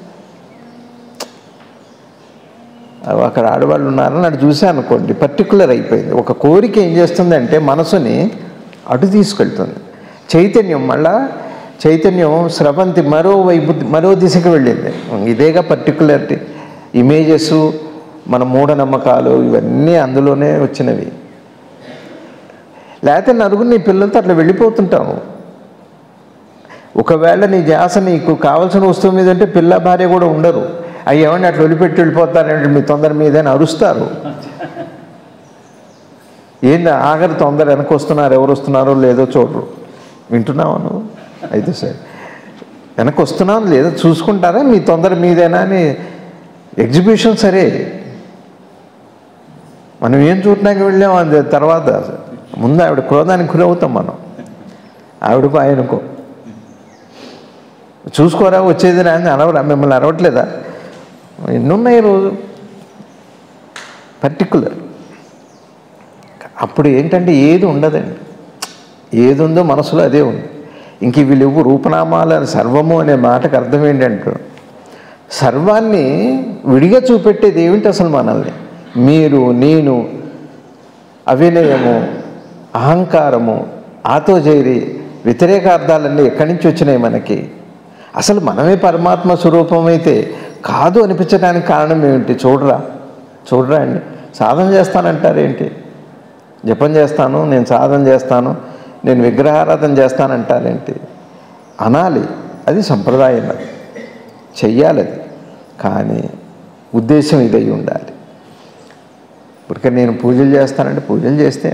అక్కడ ఆడవాళ్ళు ఉన్నారని అటు చూసా అనుకోండి పర్టికులర్ అయిపోయింది ఒక కోరిక ఏం చేస్తుందంటే మనసుని అటు తీసుకెళ్తుంది చైతన్యం మళ్ళా చైతన్యం స్రవంతి మరో వైపు మరో దిశకి వెళ్ళింది ఇదేగా పర్టికులరిటీ ఇమేజెస్ మన మూఢనమ్మకాలు ఇవన్నీ అందులోనే వచ్చినవి లేకపోతే నలుగురు నీ పిల్లలతో అట్లా వెళ్ళిపోతుంటాము ఒకవేళ నీ ధ్యాస నీకు కావాల్సిన వస్తువు మీద అంటే పిల్ల భార్య కూడా ఉండరు అవి ఏమన్నా అట్లా వదిలిపెట్టి వెళ్ళిపోతారంటే మీ తొందర మీదని అరుస్తారు ఏంది ఆఖరి తొందర వెనక వస్తున్నారు ఎవరు వస్తున్నారో లేదో చూడరు వింటున్నావా నువ్వు అయితే సరే వెనక వస్తున్నాను లేదో చూసుకుంటారా మీ తొందర మీదేనా అని ఎగ్జిబిషన్ సరే మనం ఏం చూడడానికి వెళ్ళాం అది తర్వాత ముందు ఆవిడ క్రోధానికి గురవుతాం మనం ఆవిడకు ఆయనకు చూసుకోరా వచ్చేది నా అని అనవరా మిమ్మల్ని అరవట్లేదా ఎన్నున్నాయి రోజు పర్టికులర్ అప్పుడు ఏంటంటే ఏది ఉండదండి ఏది ఉందో మనసులో అదే ఉంది ఇంక ఇవి లేవు రూపనామాలు అని సర్వము అనే మాటకు అర్థం ఏంటంటే సర్వాన్ని విడిగా చూపెట్టేది ఏమిటి అసలు మనల్ని మీరు నేను అవినయము అహంకారము ఆతోజైరి వ్యతిరేక అర్థాలన్నీ ఎక్కడి నుంచి వచ్చినాయి మనకి అసలు మనమే పరమాత్మ స్వరూపమైతే కాదు అనిపించడానికి కారణం ఏమిటి చూడరా చూడరా అండి సాధన చేస్తానంటారేంటి జపం చేస్తాను నేను సాధన చేస్తాను నేను విగ్రహారాధన చేస్తానంటారేంటి అనాలి అది సంప్రదాయం అది చెయ్యాలి అది కానీ ఉద్దేశం ఇదై ఉండాలి ఇప్పటికే నేను పూజలు చేస్తానంటే పూజలు చేస్తే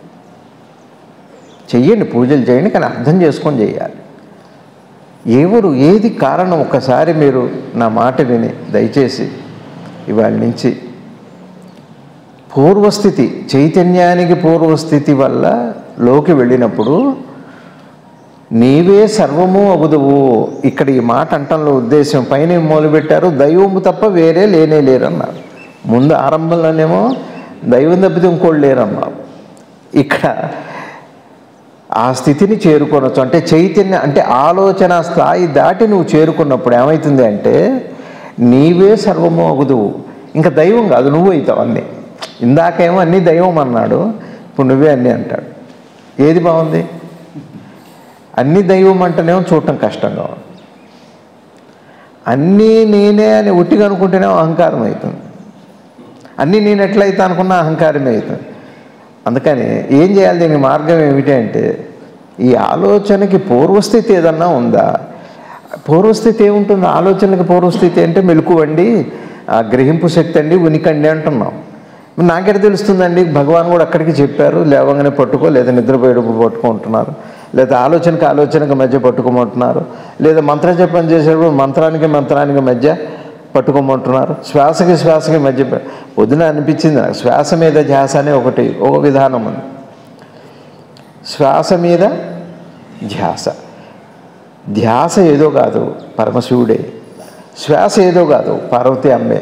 చెయ్యండి పూజలు చేయండి కానీ అర్థం చేసుకొని చేయాలి ఎవరు ఏది కారణం ఒక్కసారి మీరు నా మాట విని దయచేసి ఇవాళ నుంచి పూర్వస్థితి చైతన్యానికి పూర్వస్థితి వల్ల లోకి వెళ్ళినప్పుడు నీవే సర్వము అగుదువు ఇక్కడ ఈ మాట అంటంలో ఉద్దేశం పైన మొదలుపెట్టారు దైవము తప్ప వేరే లేనే లేరన్నారు ముందు ఆరంభంలోనేమో దైవం తప్పితే ఇంకోళ్ళు లేరన్నారు ఇక్కడ ఆ స్థితిని చేరుకోనొచ్చు అంటే చైతన్య అంటే ఆలోచన స్థాయి దాటి నువ్వు చేరుకున్నప్పుడు ఏమవుతుంది అంటే నీవే సర్వము అగుదువు ఇంకా దైవం కాదు నువ్వు అవుతావు అన్నీ ఇందాకేమో అన్నీ దైవం అన్నాడు ఇప్పుడు నువ్వే అన్నీ అంటాడు ఏది బాగుంది అన్ని దైవం అంటేనేమో చూడటం కష్టంగా ఉంది అన్నీ నేనే అని ఉట్టిగా అనుకుంటేనేమో అహంకారం అవుతుంది అన్నీ నేను ఎట్లయితే అనుకున్నా అహంకారమే అవుతుంది అందుకని ఏం చేయాలి దీనికి మార్గం ఏమిటి అంటే ఈ ఆలోచనకి పూర్వస్థితి ఏదన్నా ఉందా పూర్వస్థితి ఏముంటుంది ఆలోచనకి పూర్వస్థితి అంటే మెలకువండి ఆ గ్రహింపు శక్తి అండి ఉనికండి అంటున్నాం మరి నాకెట తెలుస్తుందండి భగవాన్ కూడా అక్కడికి చెప్పారు లేవగానే పట్టుకో లేదా నిద్రపోయేటప్పుడు పట్టుకుంటున్నారు లేదా ఆలోచనకి ఆలోచనకి మధ్య పట్టుకోమంటున్నారు లేదా మంత్ర జపం చేసేటప్పుడు మంత్రానికి మంత్రానికి మధ్య పట్టుకోమంటున్నారు శ్వాసకి శ్వాసకి మధ్య పె- వదిన అనిపించింది నాకు శ్వాస మీద ధ్యాస అనే ఒకటి ఒక విధానం ఉంది శ్వాస మీద ధ్యాస ధ్యాస ఏదో కాదు పరమశివుడే శ్వాస ఏదో కాదు పార్వతి అమ్మే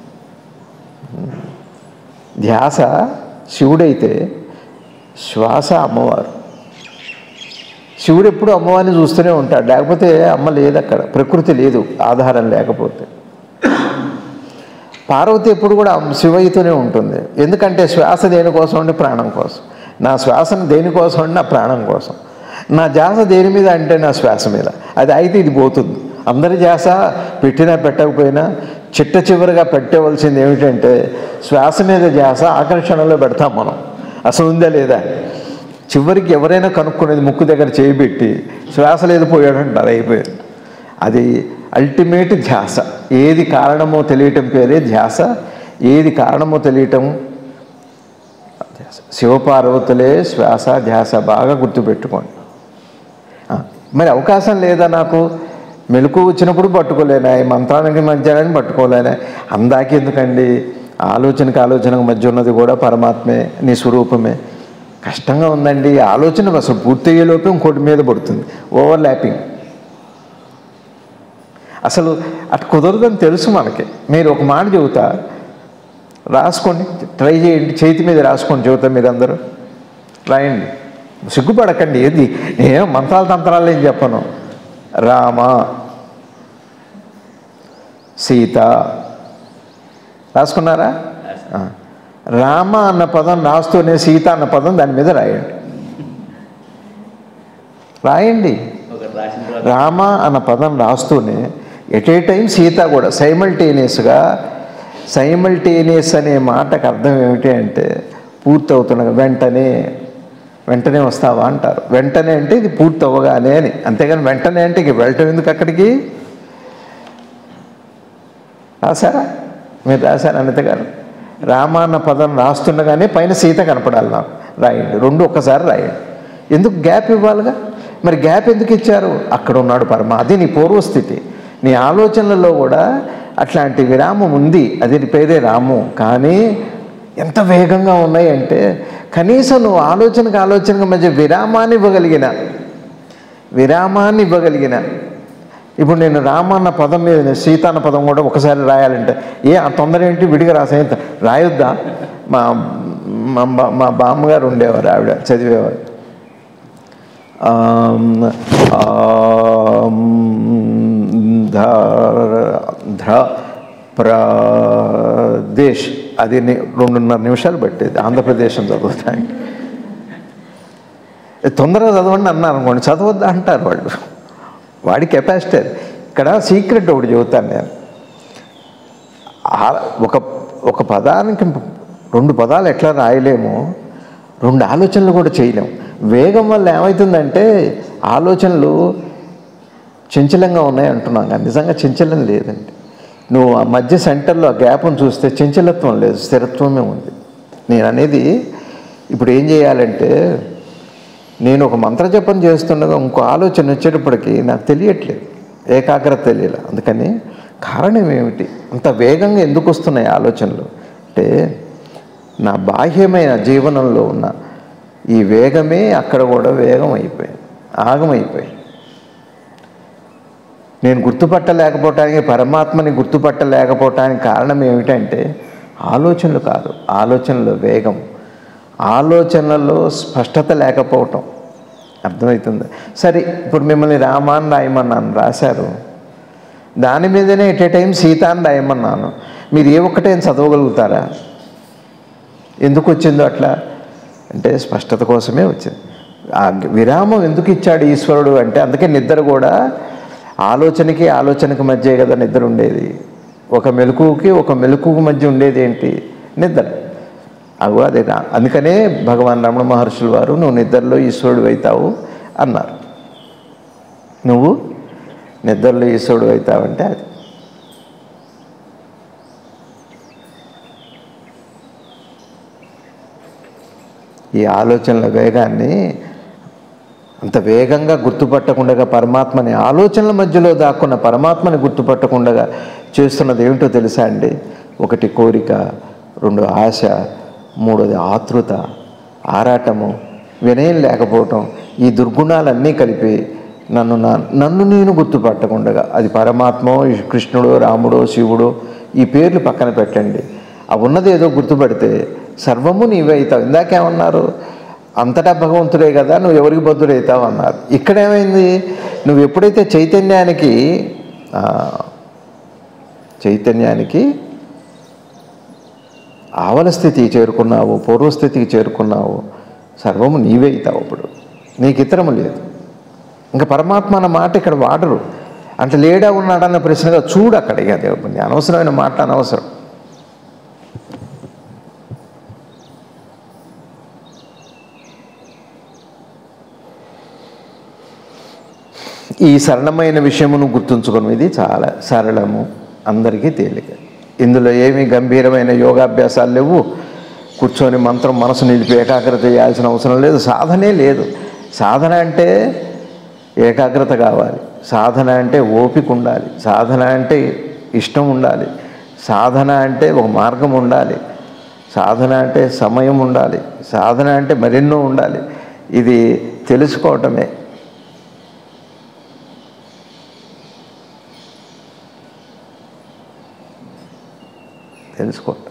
ధ్యాస శివుడైతే శ్వాస అమ్మవారు శివుడు ఎప్పుడు అమ్మవారిని చూస్తూనే ఉంటాడు లేకపోతే అమ్మ లేదు అక్కడ ప్రకృతి లేదు ఆధారం లేకపోతే పార్వతి ఎప్పుడు కూడా అమ్మ- శివయ్యతోనే ఉంటుంది ఎందుకంటే శ్వాస దేనికోసం అంటే ప్రాణం కోసం నా శ్వాసను దేనికోసం అంటే నా ప్రాణం కోసం నా ధ్యాస దేని మీద అంటే నా శ్వాస మీద అది అయితే ఇది పోతుంది అందరి ధ్యాస పెట్టినా పెట్టకపోయినా చిట్ట చివరిగా పెట్టవలసింది ఏమిటంటే శ్వాస మీద ధ్యాస ఆకర్షణలో పెడతాం మనం అసలు ఉందా లేదా చివరికి ఎవరైనా కనుక్కునేది ముక్కు దగ్గర చేయబెట్టి శ్వాస లేదు పోయాడంటారు అయిపోయింది అది అల్టిమేట్ ధ్యాస ఏది కారణమో తెలియటం పేరే ధ్యాస ఏది కారణమో తెలియటం ధ్యాస శివపార్వతులే శ్వాస ధ్యాస బాగా గుర్తుపెట్టుకోండి ఆ, మరి అవకాశం లేదా నాకు మెలకు వచ్చినప్పుడు పట్టుకోలేనా ఈ మంత్రానికి మధ్యాహ్నాన్ని పట్టుకోలేనా అందాకి ఎందుకండి ఆలోచనకి ఆలోచనకు మధ్య ఉన్నది కూడా పరమాత్మే నీ స్వరూపమే కష్టంగా ఉందండి ఆలోచన అసలు పూర్తి అయ్యేలోపు ఇంకోటి మీద పడుతుంది ఓవర్ ల్యాపింగ్ అసలు అటు కుదరదని తెలుసు మనకి మీరు ఒక మాట చెబుతా రాసుకోండి ట్రై చేయండి చేతి మీద రాసుకోండి చెబుతా మీరు అందరూ రాయండి సిగ్గుపడకండి ఏది నేను మంత్రాల తంత్రాలు ఏం చెప్పను రామ సీత రాసుకున్నారా ఆ. రామ అన్న పదం రాస్తూనే సీత అన్న పదం దాని మీద రాయండి రాయండి ఒక రాసిన తర్వాత రామ అన్న పదం రాస్తూనే ఎట్ ఏ టైం సీత కూడా సైమల్టేనియస్గా సైమల్టేనియస్ అనే మాటకు అర్థం ఏమిటి అంటే పూర్తవుతున్న వెంటనే వెంటనే వస్తావా అంటారు వెంటనే అంటే ఇది పూర్తి అవ్వగానే అని అంతేగాని వెంటనే అంటే ఇక వెళ్ళటం ఎందుకు అక్కడికి రాశారా మీరు రాశారు అనిత గారు రామ అన్న పదం రాస్తుండగానే పైన సీత కనపడాలి నాకు రాయండి రెండు ఒక్కసారి రాయండి ఎందుకు గ్యాప్ ఇవ్వాలిగా మరి గ్యాప్ ఎందుకు ఇచ్చారు అక్కడ ఉన్నాడు పరమ అది నీ పూర్వస్థితి నీ ఆలోచనలలో కూడా అట్లాంటి విరామం ఉంది అది నీ పేరే రాము కానీ ఎంత వేగంగా ఉన్నాయి అంటే కనీసం నువ్వు ఆలోచనకు ఆలోచనకు మధ్య విరామాన్ని ఇవ్వగలిగిన విరామాన్ని ఇవ్వగలిగిన ఇప్పుడు నేను రామ అన్న పదం మీద నేను సీత అన్న పదం కూడా ఒకసారి రాయాలంటే ఏ ఆ తొందర ఏంటి విడిగా రాసే రాయొద్దా మా మా బా- మా బామ్మగారు ఉండేవారు ఆవిడ చదివేవారు ఆమ్, ఆమ్, ధ- ధ్ర ప్రదేశ్ అది ని- రెండున్నర నిమిషాలు పట్టేది ఆంధ్రప్రదేశ్ అని చదువుతానికి తొందరగా చదవండి అన్నారు అనుకోండి చదవద్దా అంటారు వాళ్ళు వాడి కెపాసిటీ అది. ఇక్కడ సీక్రెట్ ఒకటి చెబుతాను నేను ఆ- ఒక ఒక పదానికి రెండు పదాలు ఎట్లా రాయలేమో రెండు ఆలోచనలు కూడా చేయలేము వేగం వల్ల ఏమవుతుందంటే ఆలోచనలు చంచలంగా ఉన్నాయి అంటున్నాం కానీ నిజంగా చంచలం లేదండి నువ్వు ఆ మధ్య సెంటర్లో ఆ గ్యాప్ను చూస్తే చంచలత్వం లేదు స్థిరత్వమే ఉంది నేను అనేది ఇప్పుడు ఏం చేయాలంటే నేను ఒక మంత్రజపం చేస్తుండగా ఇంకో ఆలోచన వచ్చేటప్పటికి నాకు తెలియట్లేదు ఏకాగ్రత తెలియలే అందుకని కారణం ఏమిటి అంత వేగంగా ఎందుకు వస్తున్నాయి ఆలోచనలు అంటే నా బాహ్యమైన జీవనంలో ఉన్న ఈ వేగమే అక్కడ కూడా వేగం అయిపోయింది ఆగమైపోయింది నేను గుర్తుపట్టలేకపోవటానికి పరమాత్మని గుర్తుపట్టలేకపోవటానికి కారణం ఏమిటంటే ఆలోచనలు కాదు ఆలోచనలో వేగం ఆలోచనలో స్పష్టత లేకపోవటం అర్థమవుతుంది సరే ఇప్పుడు మిమ్మల్ని రామాన్ రాయమన్నాను రాశారు దాని మీదనే ఎట్ ఏ టైం సీతాన్ని రాయమన్నాను మీరు ఏ ఒక్కటే చదవగలుగుతారా ఎందుకు వచ్చిందో అట్లా అంటే స్పష్టత కోసమే వచ్చింది ఆ విరామం ఎందుకు ఇచ్చాడు ఈశ్వరుడు అంటే అందుకే నిద్ర కూడా ఆలోచనకి ఆలోచనకి మధ్య కదా నిద్ర ఉండేది ఒక మెలకువకి ఒక మెలకువకి మధ్య ఉండేది ఏంటి నిద్ర అవు అదే రా- అందుకనే భగవాన్ రమణ మహర్షులు వారు నువ్వు నిద్రలో ఈశ్వరుడు అవుతావు అన్నారు నువ్వు నిద్రలో ఈశ్వరుడు అవుతావంటే అది ఈ ఆలోచనల వేగాన్ని అంత వేగంగా గుర్తుపట్టకుండా పరమాత్మని ఆలోచనల మధ్యలో దాక్కున్న పరమాత్మని గుర్తుపట్టకుండా చేస్తున్నది ఏమిటో తెలుసా అండి ఒకటి కోరిక రెండు ఆశ మూడోది ఆతృత ఆరాటము వినయం లేకపోవటం ఈ దుర్గుణాలన్నీ కలిపి నన్ను నా నన్ను నేను గుర్తుపట్టకుండా అది పరమాత్మో కృష్ణుడో రాముడో శివుడో ఈ పేర్లు పక్కన పెట్టండి ఆ ఉన్నది ఏదో గుర్తుపడితే సర్వము నీవే అవుతావు ఇందాకేమన్నారు అంతటా భగవంతుడే కదా నువ్వు ఎవరికి బద్ధుడవుతావు అన్నారు ఇక్కడేమైంది నువ్వు ఎప్పుడైతే చైతన్యానికి ఆ, చైతన్యానికి ఆవల స్థితికి చేరుకున్నావు పూర్వస్థితికి చేరుకున్నావు సర్వము నీవే అవుతావు అప్పుడు నీకు ఇతరము లేదు ఇంకా పరమాత్మ అన్న మాట ఇక్కడ వాడరు అంటే లేడా ఉన్నాడన్న ప్రశ్నగా చూడు అక్కడ ఇక దేవుని అనవసరమైన మాట అనవసరం ఈ సరళమైన విషయమును గుర్తుంచుకోవడం ఇది చాలా సరళము అందరికీ తేలిక ఇందులో ఏమీ గంభీరమైన యోగాభ్యాసాలు లేవు కూర్చొని మంత్రం మనసు నిలిపి ఏకాగ్రత చేయాల్సిన అవసరం లేదు సాధనే లేదు సాధన అంటే ఏకాగ్రత కావాలి సాధన అంటే ఓపిక ఉండాలి సాధన అంటే ఇష్టం ఉండాలి సాధన అంటే ఒక మార్గం ఉండాలి సాధన అంటే సమయం ఉండాలి సాధన అంటే మరెన్నో ఉండాలి ఇది తెలుసుకోవటమే తెలుసుకోండి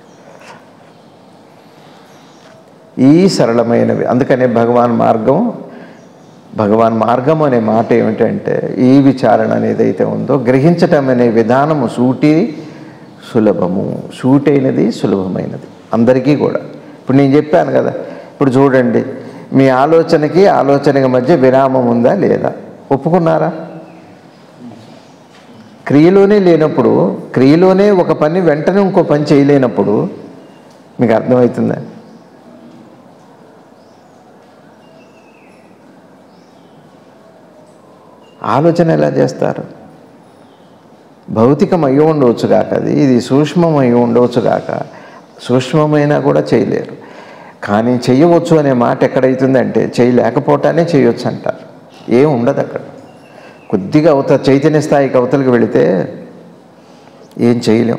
ఈ సరళమైనవి అందుకనే భగవాన్ మార్గం భగవాన్ మార్గం అనే మాట ఏమిటంటే ఈ విచారణ అనేది అయితే ఉందో గ్రహించటం అనే విధానము సూటి సులభము సూటైనది సులభమైనది అందరికీ కూడా ఇప్పుడు నేను చెప్పాను కదా ఇప్పుడు చూడండి మీ ఆలోచనకి ఆలోచనకి మధ్య విరామం ఉందా లేదా ఒప్పుకున్నారా క్రియలోనే లేనప్పుడు క్రియలోనే ఒక పని వెంటనే ఇంకో పని చేయలేనప్పుడు మీకు అర్థమవుతుందా ఆలోచన ఎలా చేస్తారు భౌతికం అయి ఉండవచ్చు కాక అది ఇది సూక్ష్మం అయి ఉండవచ్చు కాక సూక్ష్మమైనా కూడా చేయలేరు కానీ చేయవచ్చు అనే మాట ఎక్కడైతుందంటే చేయలేకపోవటానే చేయొచ్చు అంటారు ఏం ఉండదు అక్కడ కొద్దిగా అవత చైతన్య స్థాయికి అవతలకి వెళితే ఏం చేయలేం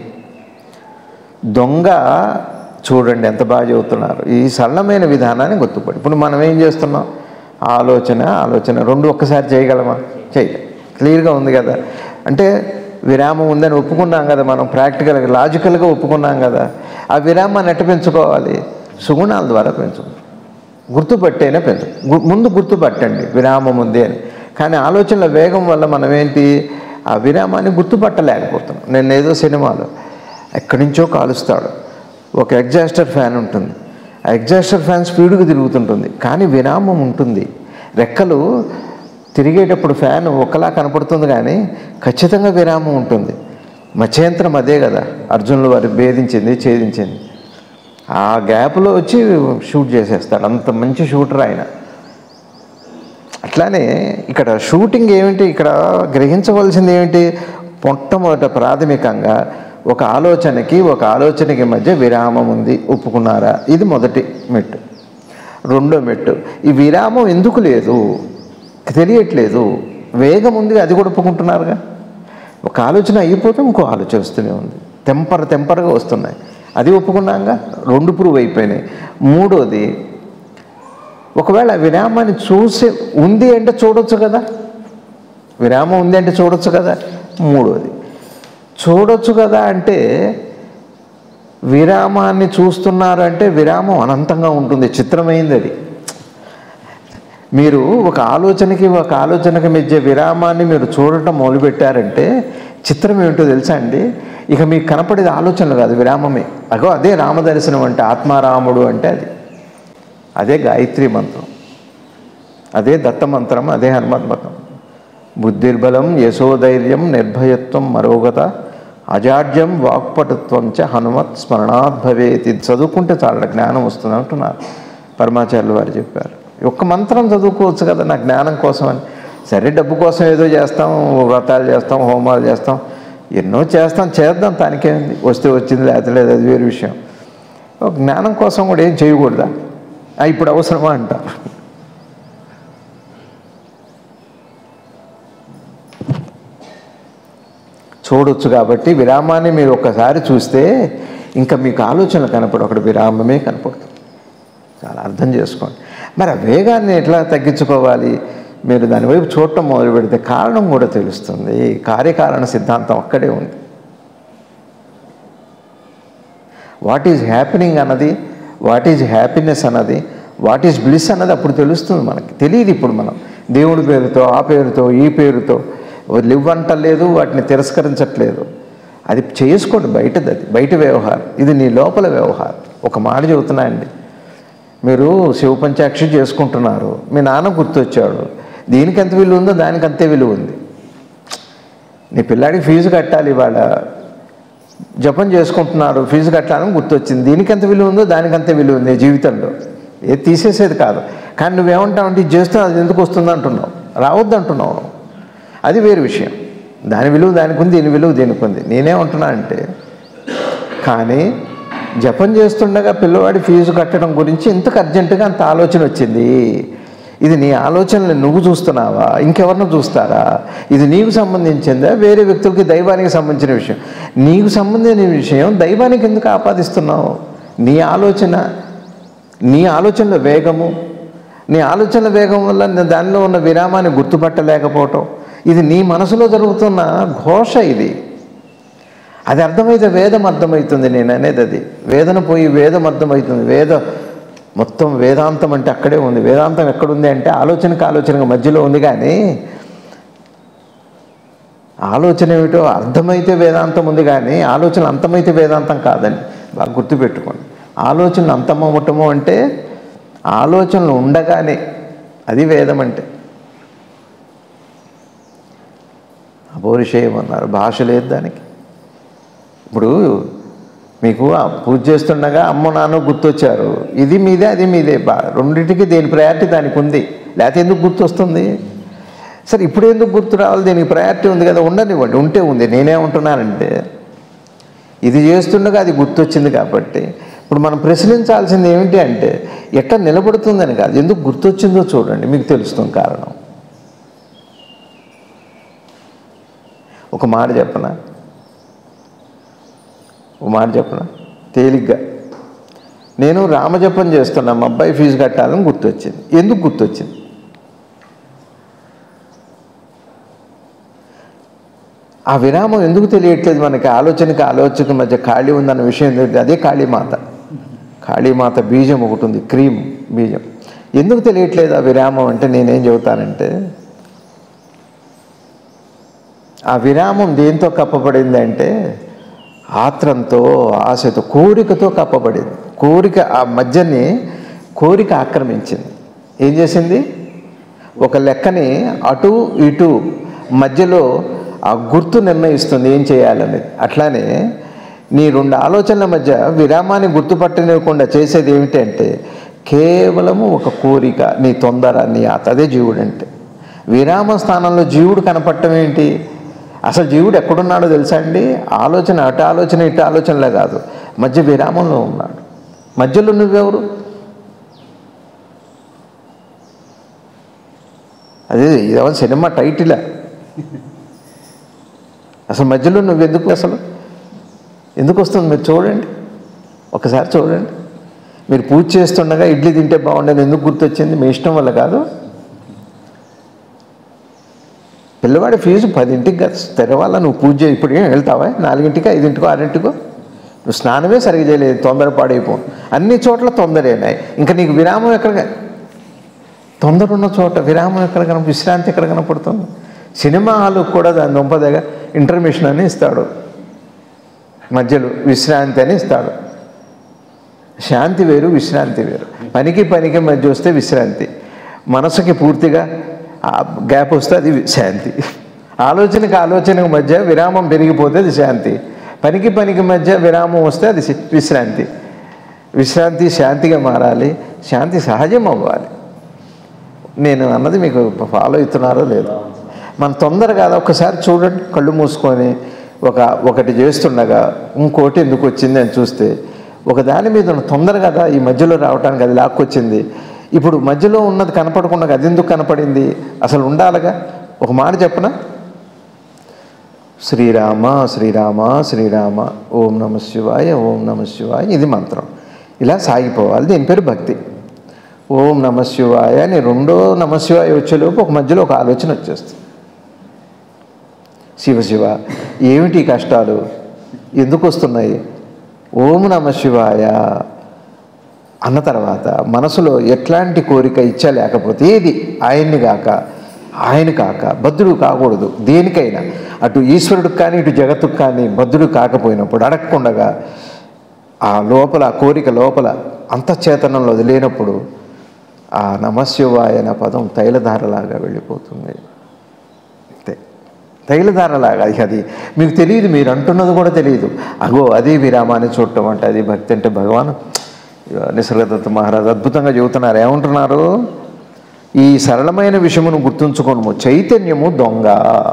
దొంగ చూడండి ఎంత బాగా చెబుతున్నారు ఈ సరళమైన విధానాన్ని గుర్తుపడి ఇప్పుడు మనం ఏం చేస్తున్నాం ఆలోచన ఆలోచన రెండు ఒక్కసారి చేయగలమా చేయలేం క్లియర్గా ఉంది కదా అంటే విరామం ఉందని ఒప్పుకున్నాం కదా మనం ప్రాక్టికల్గా లాజికల్గా ఒప్పుకున్నాం కదా ఆ విరామాన్ని ఎట్ట పెంచుకోవాలి సుగుణాల ద్వారా పెంచు గుర్తుపట్టేనే పెంచు గు- ముందు గుర్తుపట్టండి విరామం ఉంది అని కానీ ఆలోచనల వేగం వల్ల మనం ఏంటి ఆ విరామాన్ని గుర్తుపట్టలేకపోతున్నాం నేను ఏదో సినిమాలో ఎక్కడి నుంచో కాలుస్తాడు ఒక ఎగ్జాస్టర్ ఫ్యాన్ ఉంటుంది ఆ ఎగ్జాస్టర్ ఫ్యాన్ స్పీడ్గా తిరుగుతుంటుంది కానీ విరామం ఉంటుంది రెక్కలు తిరిగేటప్పుడు ఫ్యాన్ ఒకలా కనపడుతుంది కానీ ఖచ్చితంగా విరామం ఉంటుంది మత్స్యంత్రం అదే కదా అర్జునులు వారు భేదించింది ఛేదించింది ఆ గ్యాప్లో వచ్చి షూట్ చేసేస్తాడు అంత మంచి షూటర్ ఆయన అట్లానే ఇక్కడ షూటింగ్ ఏమిటి ఇక్కడ గ్రహించవలసింది ఏమిటి మొట్టమొదట ప్రాథమికంగా ఒక ఆలోచనకి ఒక ఆలోచనకి మధ్య విరామం ఉంది ఒప్పుకున్నారా ఇది మొదటి మెట్టు రెండో మెట్టు ఈ విరామం ఎందుకు లేదు తెలియట్లేదు వేగం ఉంది అది కూడా ఒప్పుకుంటున్నారుగా ఒక ఆలోచన అయిపోతే ఇంకో ఆలోచన వస్తూనే ఉంది తెంపర తెంపరగా వస్తున్నాయి అది ఒప్పుకున్నాగా రెండు ప్రూవ్ అయిపోయినాయి మూడోది ఒకవేళ విరామాన్ని చూసే ఉంది అంటే చూడొచ్చు కదా విరామం ఉంది అంటే చూడొచ్చు కదా మూడోది చూడొచ్చు కదా అంటే విరామాన్ని చూస్తున్నారు అంటే విరామం అనంతంగా ఉంటుంది చిత్రమైంది అది మీరు ఒక ఆలోచనకి ఒక ఆలోచనకి మధ్య విరామాన్ని మీరు చూడటం మొదలుపెట్టారంటే చిత్రం ఏమిటో తెలుసా అండి ఇక మీకు కనపడేది ఆలోచనలు కాదు విరామమే అగో అదే రామదర్శనం అంటే ఆత్మారాముడు అంటే అది అదే గాయత్రి మంత్రం అదే దత్తమంత్రం అదే హనుమత్ మంత్రం బుద్ధిర్బలం యశోధైర్యం నిర్భయత్వం మరోగత అజాడ్యం వాక్పటుత్వం చ హనుమత్ స్మరణాత్ భవేత్ ఇది చదువుకుంటే చాలా జ్ఞానం వస్తుంది అంటున్నారు పరమాచార్యులు వారు చెప్పారు ఒక్క మంత్రం చదువుకోవచ్చు కదా నా జ్ఞానం కోసం అని సరే డబ్బు కోసం ఏదో చేస్తాం వ్రతాలు చేస్తాం హోమాలు చేస్తాం ఎన్నో చేస్తాం చేద్దాం దానికేంది వస్తే వచ్చింది లేకపోతే లేదు అది వేరే విషయం ఒక జ్ఞానం కోసం కూడా ఏం చేయకూడదా ఆ, ఇప్పుడు అవసరమా అంటారు చూడొచ్చు కాబట్టి విరామాన్ని మీరు ఒక్కసారి చూస్తే ఇంకా మీకు ఆలోచనలు కనపడు అక్కడ విరామమే కనపడుతుంది చాలా అర్థం చేసుకోండి మరి ఆ వేగాన్ని ఎట్లా తగ్గించుకోవాలి మీరు దాని వైపు చూడటం మొదలు పెడితే కారణం కూడా తెలుస్తుంది కార్యకారణ సిద్ధాంతం అక్కడే ఉంది వాట్ ఈజ్ హ్యాపెనింగ్ అన్నది వాట్ ఈజ్ హ్యాపీనెస్ అన్నది వాట్ ఈజ్ బ్లిస్ అన్నది అప్పుడు తెలుస్తుంది మనకి తెలియదు ఇప్పుడు మనం దేవుడి పేరుతో ఆ పేరుతో ఈ పేరుతో లివ్ అంటలేదు వాటిని తిరస్కరించట్లేదు అది చేసుకోండి బయటది అది బయట వ్యవహారం ఇది నీ లోపల వ్యవహారం ఒక మాట చెబుతున్నా అండి మీరు శివపంచాక్షి చేసుకుంటున్నారు మీ నాన్న గుర్తొచ్చాడు దీనికి ఎంత విలువ ఉందో దానికి అంతే విలువ ఉంది నీ పిల్లాడికి ఫీజు కట్టాలి ఇవాళ జపం చేసుకుంటున్నారు ఫీజు కట్టాలని గుర్తొచ్చింది దీనికి ఎంత విలువ ఉందో దానికి అంతే విలువ ఉంది జీవితంలో ఏది తీసేసేది కాదు కానీ నువ్వేమంటావు అంటే ఇది చేస్తున్నావు అది ఎందుకు వస్తుంది అంటున్నావు రావద్దు అంటున్నావు నువ్వు. అది వేరు విషయం దాని విలువ దానికి ఉంది దీని విలువ దీనికి ఉంది నేనేమంటున్నా అంటే కానీ జపం చేస్తుండగా పిల్లవాడి ఫీజు కట్టడం గురించి ఎందుకు అర్జెంటుగా అంత ఆలోచన వచ్చింది ఇది నీ ఆలోచనలు నువ్వు చూస్తున్నావా ఇంకెవరినో చూస్తారా ఇది నీకు సంబంధించిందా వేరే వ్యక్తులకి దైవానికి సంబంధించిన విషయం నీకు సంబంధించిన విషయం దైవానికి ఎందుకు ఆపాదిస్తున్నావు నీ ఆలోచన నీ ఆలోచనల వేగము నీ ఆలోచనల వేగం వల్ల నీ దానిలో ఉన్న విరామాన్ని గుర్తుపట్టలేకపోవటం ఇది నీ మనసులో జరుగుతున్న ఘోష ఇది అది అర్థమైతే వేదం అర్థమవుతుంది నేను అనేది అది వేదన పోయి వేదం అర్థమవుతుంది వేద మొత్తం వేదాంతం అంటే అక్కడే ఉంది వేదాంతం ఎక్కడుంది అంటే ఆలోచనకు ఆలోచనకు మధ్యలో ఉంది కానీ ఆలోచన ఏమిటో అర్థమైతే వేదాంతం ఉంది కానీ ఆలోచన అంతమైతే వేదాంతం కాదండి బాగా గుర్తుపెట్టుకోండి ఆలోచనలు అంతమవటము అంటే ఆలోచనలు ఉండగానే అది వేదం అంటే అపౌరుషేయం అన్నారు భాష లేదు దానికి ఇప్పుడు మీకు ఆ పూజ చేస్తుండగా అమ్మ నాన్న గుర్తొచ్చారు ఇది మీదే అది మీదే బా రెండింటికి దేని ప్రయారిటీ దానికి ఉంది లేకపోతే ఎందుకు గుర్తొస్తుంది సరే ఇప్పుడు ఎందుకు గుర్తు రావాలి దీనికి ప్రయారిటీ ఉంది కదా ఉండనివ్వండి ఉంటే ఉంది నేనేమంటున్నానంటే ఇది చేస్తుండగా అది గుర్తొచ్చింది కాబట్టి ఇప్పుడు మనం ప్రశ్నించాల్సింది ఏమిటి అంటే ఎట్లా నిలబడుతుందని కాదు ఎందుకు గుర్తొచ్చిందో చూడండి మీకు తెలుస్తుంది కారణం ఒక మాట చెప్పనా ఒక మాట చెప్పనా తేలిగ్గా నేను రామజపం చేస్తున్నా మా అబ్బాయి ఫీజు కట్టాలని గుర్తొచ్చింది ఎందుకు గుర్తొచ్చింది ఆ విరామం ఎందుకు తెలియట్లేదు మనకి ఆలోచనకి ఆలోచనకి మధ్య ఖాళీ ఉందన్న విషయం తెలియదు అదే కాళీమాత కాళీమాత బీజం ఒకటి ఉంది క్రీమ్ బీజం ఎందుకు తెలియట్లేదు ఆ విరామం అంటే నేనేం చెబుతానంటే ఆ విరామం దేంతో కప్పబడింది అంటే ఆత్రంతో ఆశతో కోరికతో కప్పబడింది కోరిక ఆ మధ్యని కోరిక ఆక్రమించింది ఏం చేసింది ఒక లెక్కని అటు ఇటు మధ్యలో ఆ గుర్తు నిర్ణయిస్తుంది ఏం చేయాలనేది అట్లానే నీ రెండు ఆలోచనల మధ్య విరామాన్ని గుర్తుపట్టనివ్వకుండా చేసేది ఏమిటంటే కేవలము ఒక కోరిక నీ తొందర నీ ఆత అదే జీవుడు అంటే విరామ స్థానంలో జీవుడు కనపడటం ఏంటి అసలు జీవుడు ఎక్కడున్నాడో తెలుసా అండి ఆలోచన అటు ఆలోచన ఇటు ఆలోచనలే కాదు మధ్య విరామంలో ఉన్నాడు మధ్యలో నువ్వెవరు అదే ఇదేమో సినిమా టైటిలా అసలు మధ్యలో నువ్వు ఎందుకు అసలు ఎందుకు వస్తుంది మీరు చూడండి ఒకసారి చూడండి మీరు పూజ చేస్తుండగా ఇడ్లీ తింటే బాగుండేది ఎందుకు గుర్తొచ్చింది మీ ఇష్టం వల్ల కాదు పిల్లవాడి ఫీజు పదింటికి కదా తెరవాల నువ్వు పూజ చేయి ఇప్పుడు ఏం వెళ్తావా నాలుగింటికో ఐదింటికో ఆరింటికో నువ్వు స్నానమే సరిగ్గా చేయలేదు తొందర పాడైపో అన్ని చోట్ల తొందరేనాయి ఇంకా నీకు విరామం ఎక్కడ తొందర ఉన్న చోట విరామం ఎక్కడ కన విశ్రాంతి ఎక్కడ కనపడుతుంది సినిమా హాలు కూడా దాని దొంపదగా ఇంటర్మిషన్ అని ఇస్తాడు మధ్యలో విశ్రాంతి అని ఇస్తాడు శాంతి వేరు విశ్రాంతి వేరు పనికి పనికి మధ్య వస్తే విశ్రాంతి మనసుకి పూర్తిగా ఆ గ్యాప్ వస్తే అది శాంతి ఆలోచనకి ఆలోచనకి మధ్య విరామం పెరిగిపోతే అది శాంతి పనికి పనికి మధ్య విరామం వస్తే అది సి- విశ్రాంతి విశ్రాంతి శాంతిగా మారాలి శాంతి సహజం అవ్వాలి నేను అన్నది మీకు ఫాలో అవుతున్నారో లేదో మన తొందర కాదు ఒక్కసారి చూడండి కళ్ళు మూసుకొని ఒక ఒకటి చేస్తుండగా ఇంకోటి ఎందుకు వచ్చింది అని చూస్తే ఒక దాని మీద ఉన్న తొందర కదా ఈ మధ్యలో రావడానికి అది లాక్కొచ్చింది ఇప్పుడు మధ్యలో ఉన్నది కనపడకుండా అది ఎందుకు కనపడింది అసలు ఉండాలిగా ఒక మాట చెప్పనా శ్రీరామ శ్రీరామ శ్రీరామ ఓం నమ శివాయ ఓం నమ శివాయ ఇది మంత్రం ఇలా సాగిపోవాలి దీని పేరు భక్తి ఓం నమ శివాయ అని రెండో నమ శివాయ వచ్చేలోపు ఒక మధ్యలో ఒక ఆలోచన వచ్చేస్తుంది శివ శివ ఏమిటి ఈ కష్టాలు ఎందుకు వస్తున్నాయి ఓం నమ శివాయ అన్న తర్వాత మనసులో ఎట్లాంటి కోరిక ఇచ్చా లేకపోతే ఏది ఆయన్ని కాక ఆయన కాక బద్ధుడు కాకూడదు దేనికైనా అటు ఈశ్వరుడికి కానీ ఇటు జగత్తుకు కానీ బద్ధుడు కాకపోయినప్పుడు అడగకుండగా ఆ లోపల ఆ కోరిక లోపల అంతఃచేతనంలో అది లేనప్పుడు ఆ నమశివాయ అనే పదం తైలధారలాగా వెళ్ళిపోతుంది అంతే తైలధారలాగా ఇక అది మీకు తెలియదు మీరు అంటున్నది కూడా తెలియదు అగో అదే విరామాన్ని చూడటం అంటే అది భక్తి అంటే భగవాన్ నిసర్గదత్త మహారాజు అద్భుతంగా చెబుతున్నారు ఏమంటున్నారు ఈ సరళమైన విషయమును గుర్తుంచుకోను చైతన్యము దొంగ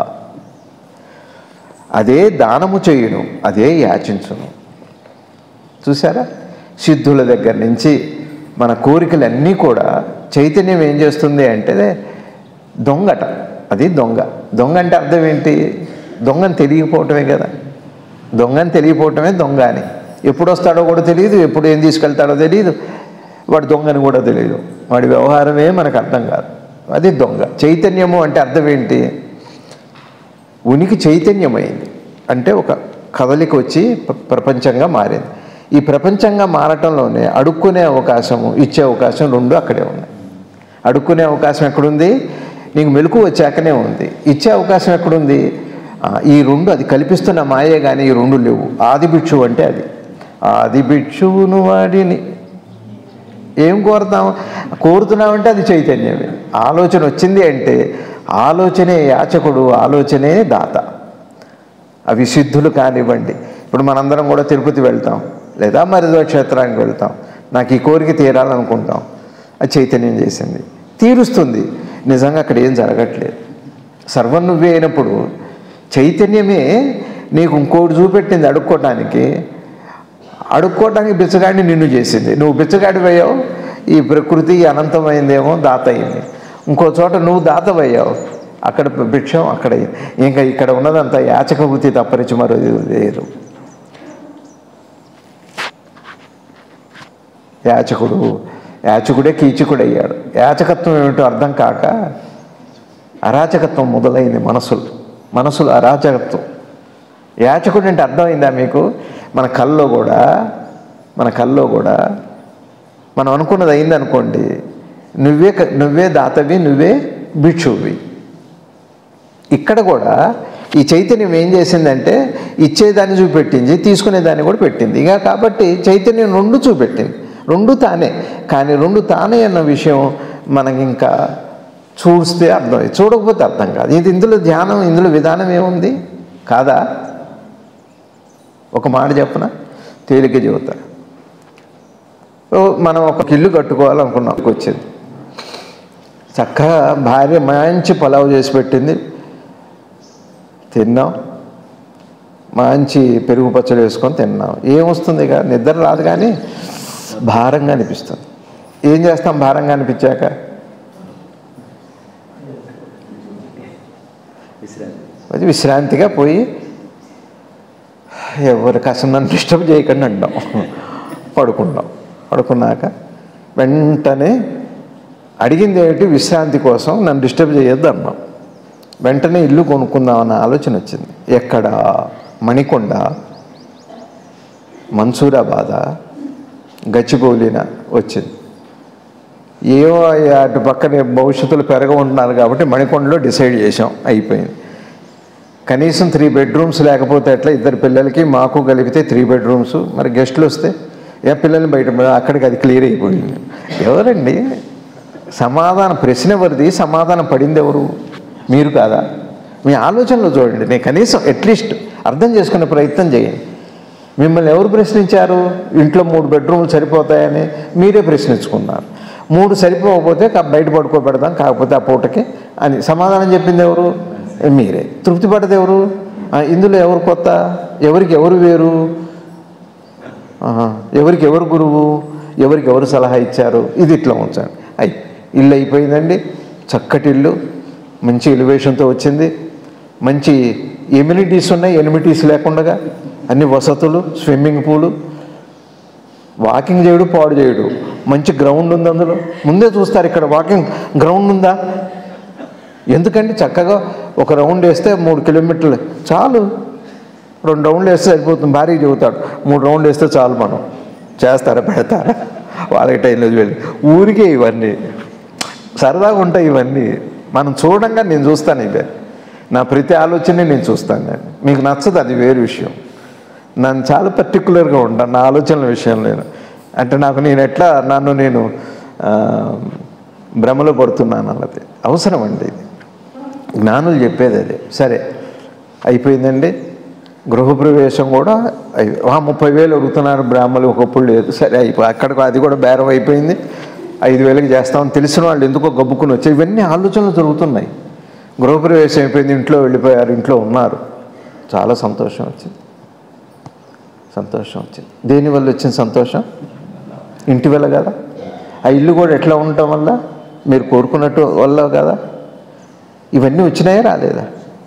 అదే దానము చేయును అదే యాచించును చూసారా సిద్ధుల దగ్గర నుంచి మన కోరికలన్నీ కూడా చైతన్యం ఏం చేస్తుంది అంటే దొంగట అది దొంగ దొంగ అంటే అర్థం ఏంటి దొంగని తెలియకపోవటమే కదా దొంగని తెలియకపోవటమే దొంగ అని ఎప్పుడు వస్తాడో కూడా తెలియదు ఎప్పుడు ఏం తీసుకెళ్తాడో తెలియదు వాడు దొంగని కూడా తెలియదు వాడి వ్యవహారమే మనకు అర్థం కాదు అది దొంగ చైతన్యము అంటే అర్థం ఏంటి ఉనికి చైతన్యమైంది అంటే ఒక కదలిక వచ్చి ప్ర- ప్రపంచంగా మారింది ఈ ప్రపంచంగా మారటంలోనే అడుక్కునే అవకాశము ఇచ్చే అవకాశం రెండు అక్కడే ఉన్నాయి అడుక్కునే అవకాశం ఎక్కడుంది నీకు మెలకు వచ్చాకనే ఉంది ఇచ్చే అవకాశం ఎక్కడుంది ఆ, ఈ రెండు అది కల్పిస్తున్న మాయే కానీ ఈ రెండు లేవు ఆది భిక్షు అంటే అది ఆది భిక్షువును వాడిని ఏం కోరుతాం కోరుతున్నామంటే అది చైతన్యమే ఆలోచన వచ్చింది అంటే ఆలోచనే యాచకుడు ఆలోచనే దాత అవి సిద్ధులు కానివ్వండి ఇప్పుడు మనందరం కూడా తిరుపతి వెళ్తాం లేదా మరిదో క్షేత్రానికి వెళ్తాం నాకు ఈ కోరిక తీరాలనుకుంటాం అది చైతన్యం చేసింది తీరుస్తుంది నిజంగా అక్కడ ఏం జరగట్లేదు సర్వం నువ్వే అయినప్పుడు చైతన్యమే నీకు ఇంకోటి చూపెట్టింది అడుక్కోవటానికి అడుక్కోవటానికి బిచ్చగాడిని నిన్ను చేసింది నువ్వు బిచ్చగాడివయ్యావు ఈ ప్రకృతి అనంతమైందేమో దాత అయింది ఇంకో చోట నువ్వు దాతవయ్యావు అక్కడ భిక్షం అక్కడ అయింది. ఇంకా ఇక్కడ ఉన్నదంతా యాచక వృత్తి తప్పరించి మరోది లేదు యాచకుడు యాచకుడే కీచకుడు అయ్యాడు యాచకత్వం ఏమిటో అర్థం కాక అరాచకత్వం మొదలైంది మనసులు మనసులు అరాచకత్వం యాచకుడు అంటే అర్థమైందా మీకు మన కల్లో కూడా మన కల్లో కూడా మనం అనుకున్నది అయింది అనుకోండి నువ్వే క- నువ్వే దాతవి నువ్వే భిక్షువి ఇక్కడ కూడా ఈ చైతన్యం ఏం చేసిందంటే ఇచ్చేదాన్ని చూపెట్టింది తీసుకునేదాన్ని కూడా పెట్టింది ఇక కాబట్టి చైతన్యం రెండు చూపెట్టింది రెండు తానే కానీ రెండు తానే అన్న విషయం మనకి ఇంకా చూస్తే అర్థం చూడకపోతే అర్థం కాదు ఇది ఇందులో ధ్యానం ఇందులో విధానం ఏముంది కాదా ఒక మాట చెప్పన తేలిక చెబుతా ఓ, మనం ఒక ఇల్లు కట్టుకోవాలనుకున్నాం వచ్చింది చక్కగా భార్య మంచి పలావ్ చేసి పెట్టింది తిన్నాం మంచి పెరుగు పచ్చడి వేసుకొని తిన్నాం ఏమొస్తుంది ఇక నిద్ర రాదు కానీ భారంగా అనిపిస్తుంది ఏం చేస్తాం భారంగా అనిపించాక విశ్రాంతి అది విశ్రాంతిగా పోయి ఎవరికి అసలు నన్ను డిస్టర్బ్ చేయకండి అంటాం పడుకున్నాం పడుకున్నాక వెంటనే అడిగింది ఏమిటి విశ్రాంతి కోసం నన్ను డిస్టర్బ్ చేయొద్దు అన్నాం వెంటనే ఇల్లు కొనుక్కుందామన్న ఆలోచన వచ్చింది ఎక్కడ మణికొండ మన్సూరాబాద గచ్చిబౌలిన వచ్చింది ఏమో అటు పక్కనే భవిష్యత్తులో పెరగ ఉంటున్నారు కాబట్టి మణికొండలో డిసైడ్ చేసాం అయిపోయింది కనీసం త్రీ బెడ్రూమ్స్ లేకపోతే ఎట్లా ఇద్దరు పిల్లలకి మాకు కలిపితే త్రీ బెడ్రూమ్స్ మరి గెస్టులు వస్తే ఏ పిల్లల్ని బయట పెడ- అక్కడికి అది క్లియర్ అయిపోయింది ఎవరండి సమాధానం ప్రశ్న ఎవరిది సమాధానం పడింది ఎవరు మీరు కాదా మీ ఆలోచనలో చూడండి నేను కనీసం అట్లీస్ట్ అర్థం చేసుకునే ప్రయత్నం చేయండి మిమ్మల్ని ఎవరు ప్రశ్నించారు ఇంట్లో మూడు బెడ్రూమ్లు సరిపోతాయని మీరే ప్రశ్నించుకున్నారు మూడు సరిపోకపోతే కా- బయట పడుకోబెడదాం కాకపోతే ఆ పూటకి అని సమాధానం చెప్పింది ఎవరు మీరే తృప్తి పడదు ఎవరు ఆ, ఇందులో ఎవరు కొత్త ఎవరికి ఎవరు వేరు ఆహా, ఎవరికి ఎవరు గురువు ఎవరికి ఎవరు సలహా ఇచ్చారు ఇది ఇట్లా ఉంచండి అయి ఇల్లు అయిపోయిందండి చక్కటి ఇల్లు మంచి ఎలివేషన్తో వచ్చింది మంచి ఎమ్యూనిటీస్ ఉన్నాయి ఎనిమిటీస్ లేకుండా అన్ని వసతులు స్విమ్మింగ్ పూలు వాకింగ్ చేయడు పాడు చేయడు మంచి గ్రౌండ్ ఉంది అందులో ముందే చూస్తారు ఇక్కడ వాకింగ్ గ్రౌండ్ ఉందా ఎందుకంటే చక్కగా ఒక రౌండ్ వేస్తే మూడు కిలోమీటర్లు చాలు రెండు రౌండ్లు వేస్తే సరిపోతుంది భారీగా చెబుతాడు మూడు రౌండ్లు వేస్తే చాలు మనం చేస్తారా పెడతారా వాళ్ళకి టైంలో వెళ్ళి ఊరికే ఇవన్నీ సరదాగా ఉంటాయి ఇవన్నీ మనం చూడంగా నేను చూస్తాను ఇవే నా ప్రతి ఆలోచన నేను చూస్తాను నేను మీకు నచ్చదు అది వేరు విషయం నన్ను చాలా పర్టికులర్గా ఉంటాను నా ఆలోచనల విషయం నేను అంటే నాకు నేను ఎట్లా నన్ను నేను ఆ, భ్రమలో పడుతున్నాను అన్నది అవసరం అండి ఇది జ్ఞానులు చెప్పేది అదే సరే అయిపోయిందండి గృహప్రవేశం కూడా అయి- ఆ, ముప్పై వేలు అడుగుతున్నారు బ్రాహ్మణులు ఒకప్పుడు లేదు సరే అయిపోయి అక్కడికి అది కూడా బేరం అయిపోయింది ఐదు వేలకు చేస్తామని తెలిసిన వాళ్ళు ఎందుకో గబ్బుకుని వచ్చాయి ఇవన్నీ ఆలోచనలు జరుగుతున్నాయి గృహప్రవేశం అయిపోయింది ఇంట్లో వెళ్ళిపోయారు ఇంట్లో ఉన్నారు చాలా సంతోషం వచ్చింది సంతోషం వచ్చింది దేనివల్ల వచ్చిన సంతోషం ఇంటి వల్ల కదా ఆ ఇల్లు కూడా ఎట్లా ఉండటం వల్ల మీరు కోరుకున్నట్టు వల్ల కదా ఇవన్నీ వచ్చినాయా రాలేదా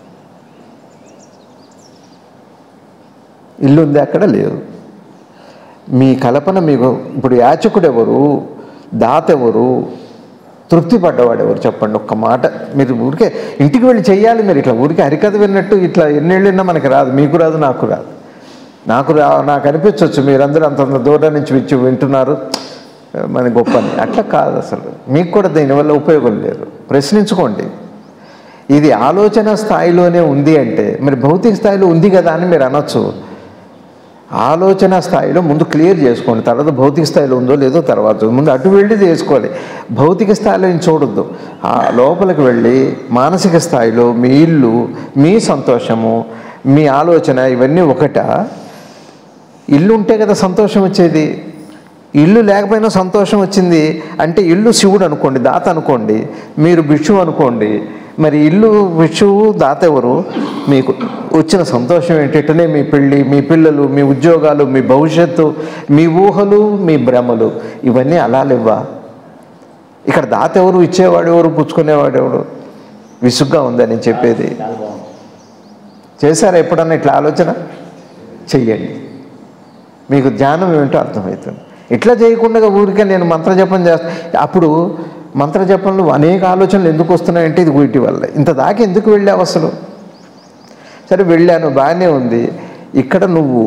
ఇల్లు ఉంది అక్కడ లేదు మీ కల్పన మీకు ఇప్పుడు యాచకుడు ఎవరు దాత ఎవరు తృప్తి పడ్డవాడు ఎవరు చెప్పండి ఒక్క మాట మీరు ఊరికే ఇంటికి వెళ్ళి చెయ్యాలి మీరు ఇట్లా ఊరికే హరికథ విన్నట్టు ఇట్లా ఎన్నేళ్ళినా మనకి రాదు మీకు రాదు నాకు రాదు నాకు రా నాకు అనిపించవచ్చు మీరందరూ అంతంత దూరం నుంచి విచ్చి వింటున్నారు మన గొప్ప అని. అట్లా కాదు అసలు మీకు కూడా దీనివల్ల ఉపయోగం లేదు ప్రశ్నించుకోండి ఇది ఆలోచన స్థాయిలోనే ఉంది అంటే మరి భౌతిక స్థాయిలో ఉంది కదా అని మీరు అనొచ్చు ఆలోచన స్థాయిలో ముందు క్లియర్ చేసుకోండి తర్వాత భౌతిక స్థాయిలో ఉందో లేదో తర్వాత చూడండి. ముందు అటు వెళ్ళి చేసుకోవాలి భౌతిక స్థాయిలో ఏం చూడొద్దు ఆ లోపలికి వెళ్ళి మానసిక స్థాయిలో మీ ఇల్లు మీ సంతోషము మీ ఆలోచన ఇవన్నీ ఒకట ఇల్లు ఉంటే కదా సంతోషం వచ్చేది ఇల్లు లేకపోయినా సంతోషం వచ్చింది అంటే ఇల్లు శివుడు అనుకోండి దాత అనుకోండి మీరు భిక్షువు అనుకోండి మరి ఇల్లు భిక్షువు దాత ఎవరు మీకు వచ్చిన సంతోషం ఏంటంటే మీ పెళ్ళి మీ పిల్లలు మీ ఉద్యోగాలు మీ భవిష్యత్తు మీ ఊహలు మీ భ్రమలు ఇవన్నీ అలా లేవా ఇక్కడ దాత ఎవరు ఇచ్చేవాడు ఎవరు పుచ్చుకునేవాడు ఎవడు విసుగ్గా ఉందని చెప్పేది చాలా బాగుంది చేశారా ఎప్పుడన్నా ఇట్లా ఆలోచన చెయ్యండి మీకు ధ్యానం ఏమిటో అర్థమవుతుంది ఇట్లా చేయకుండా ఊరికే నేను మంత్రజపం చేస్తా అప్పుడు మంత్రజపంలో అనేక ఆలోచనలు ఎందుకు వస్తున్నాయంటే ఇది వీటి వల్ల ఇంత దాకా ఎందుకు వెళ్ళావు అసలు సరే వెళ్ళాను బాగానే ఉంది ఇక్కడ నువ్వు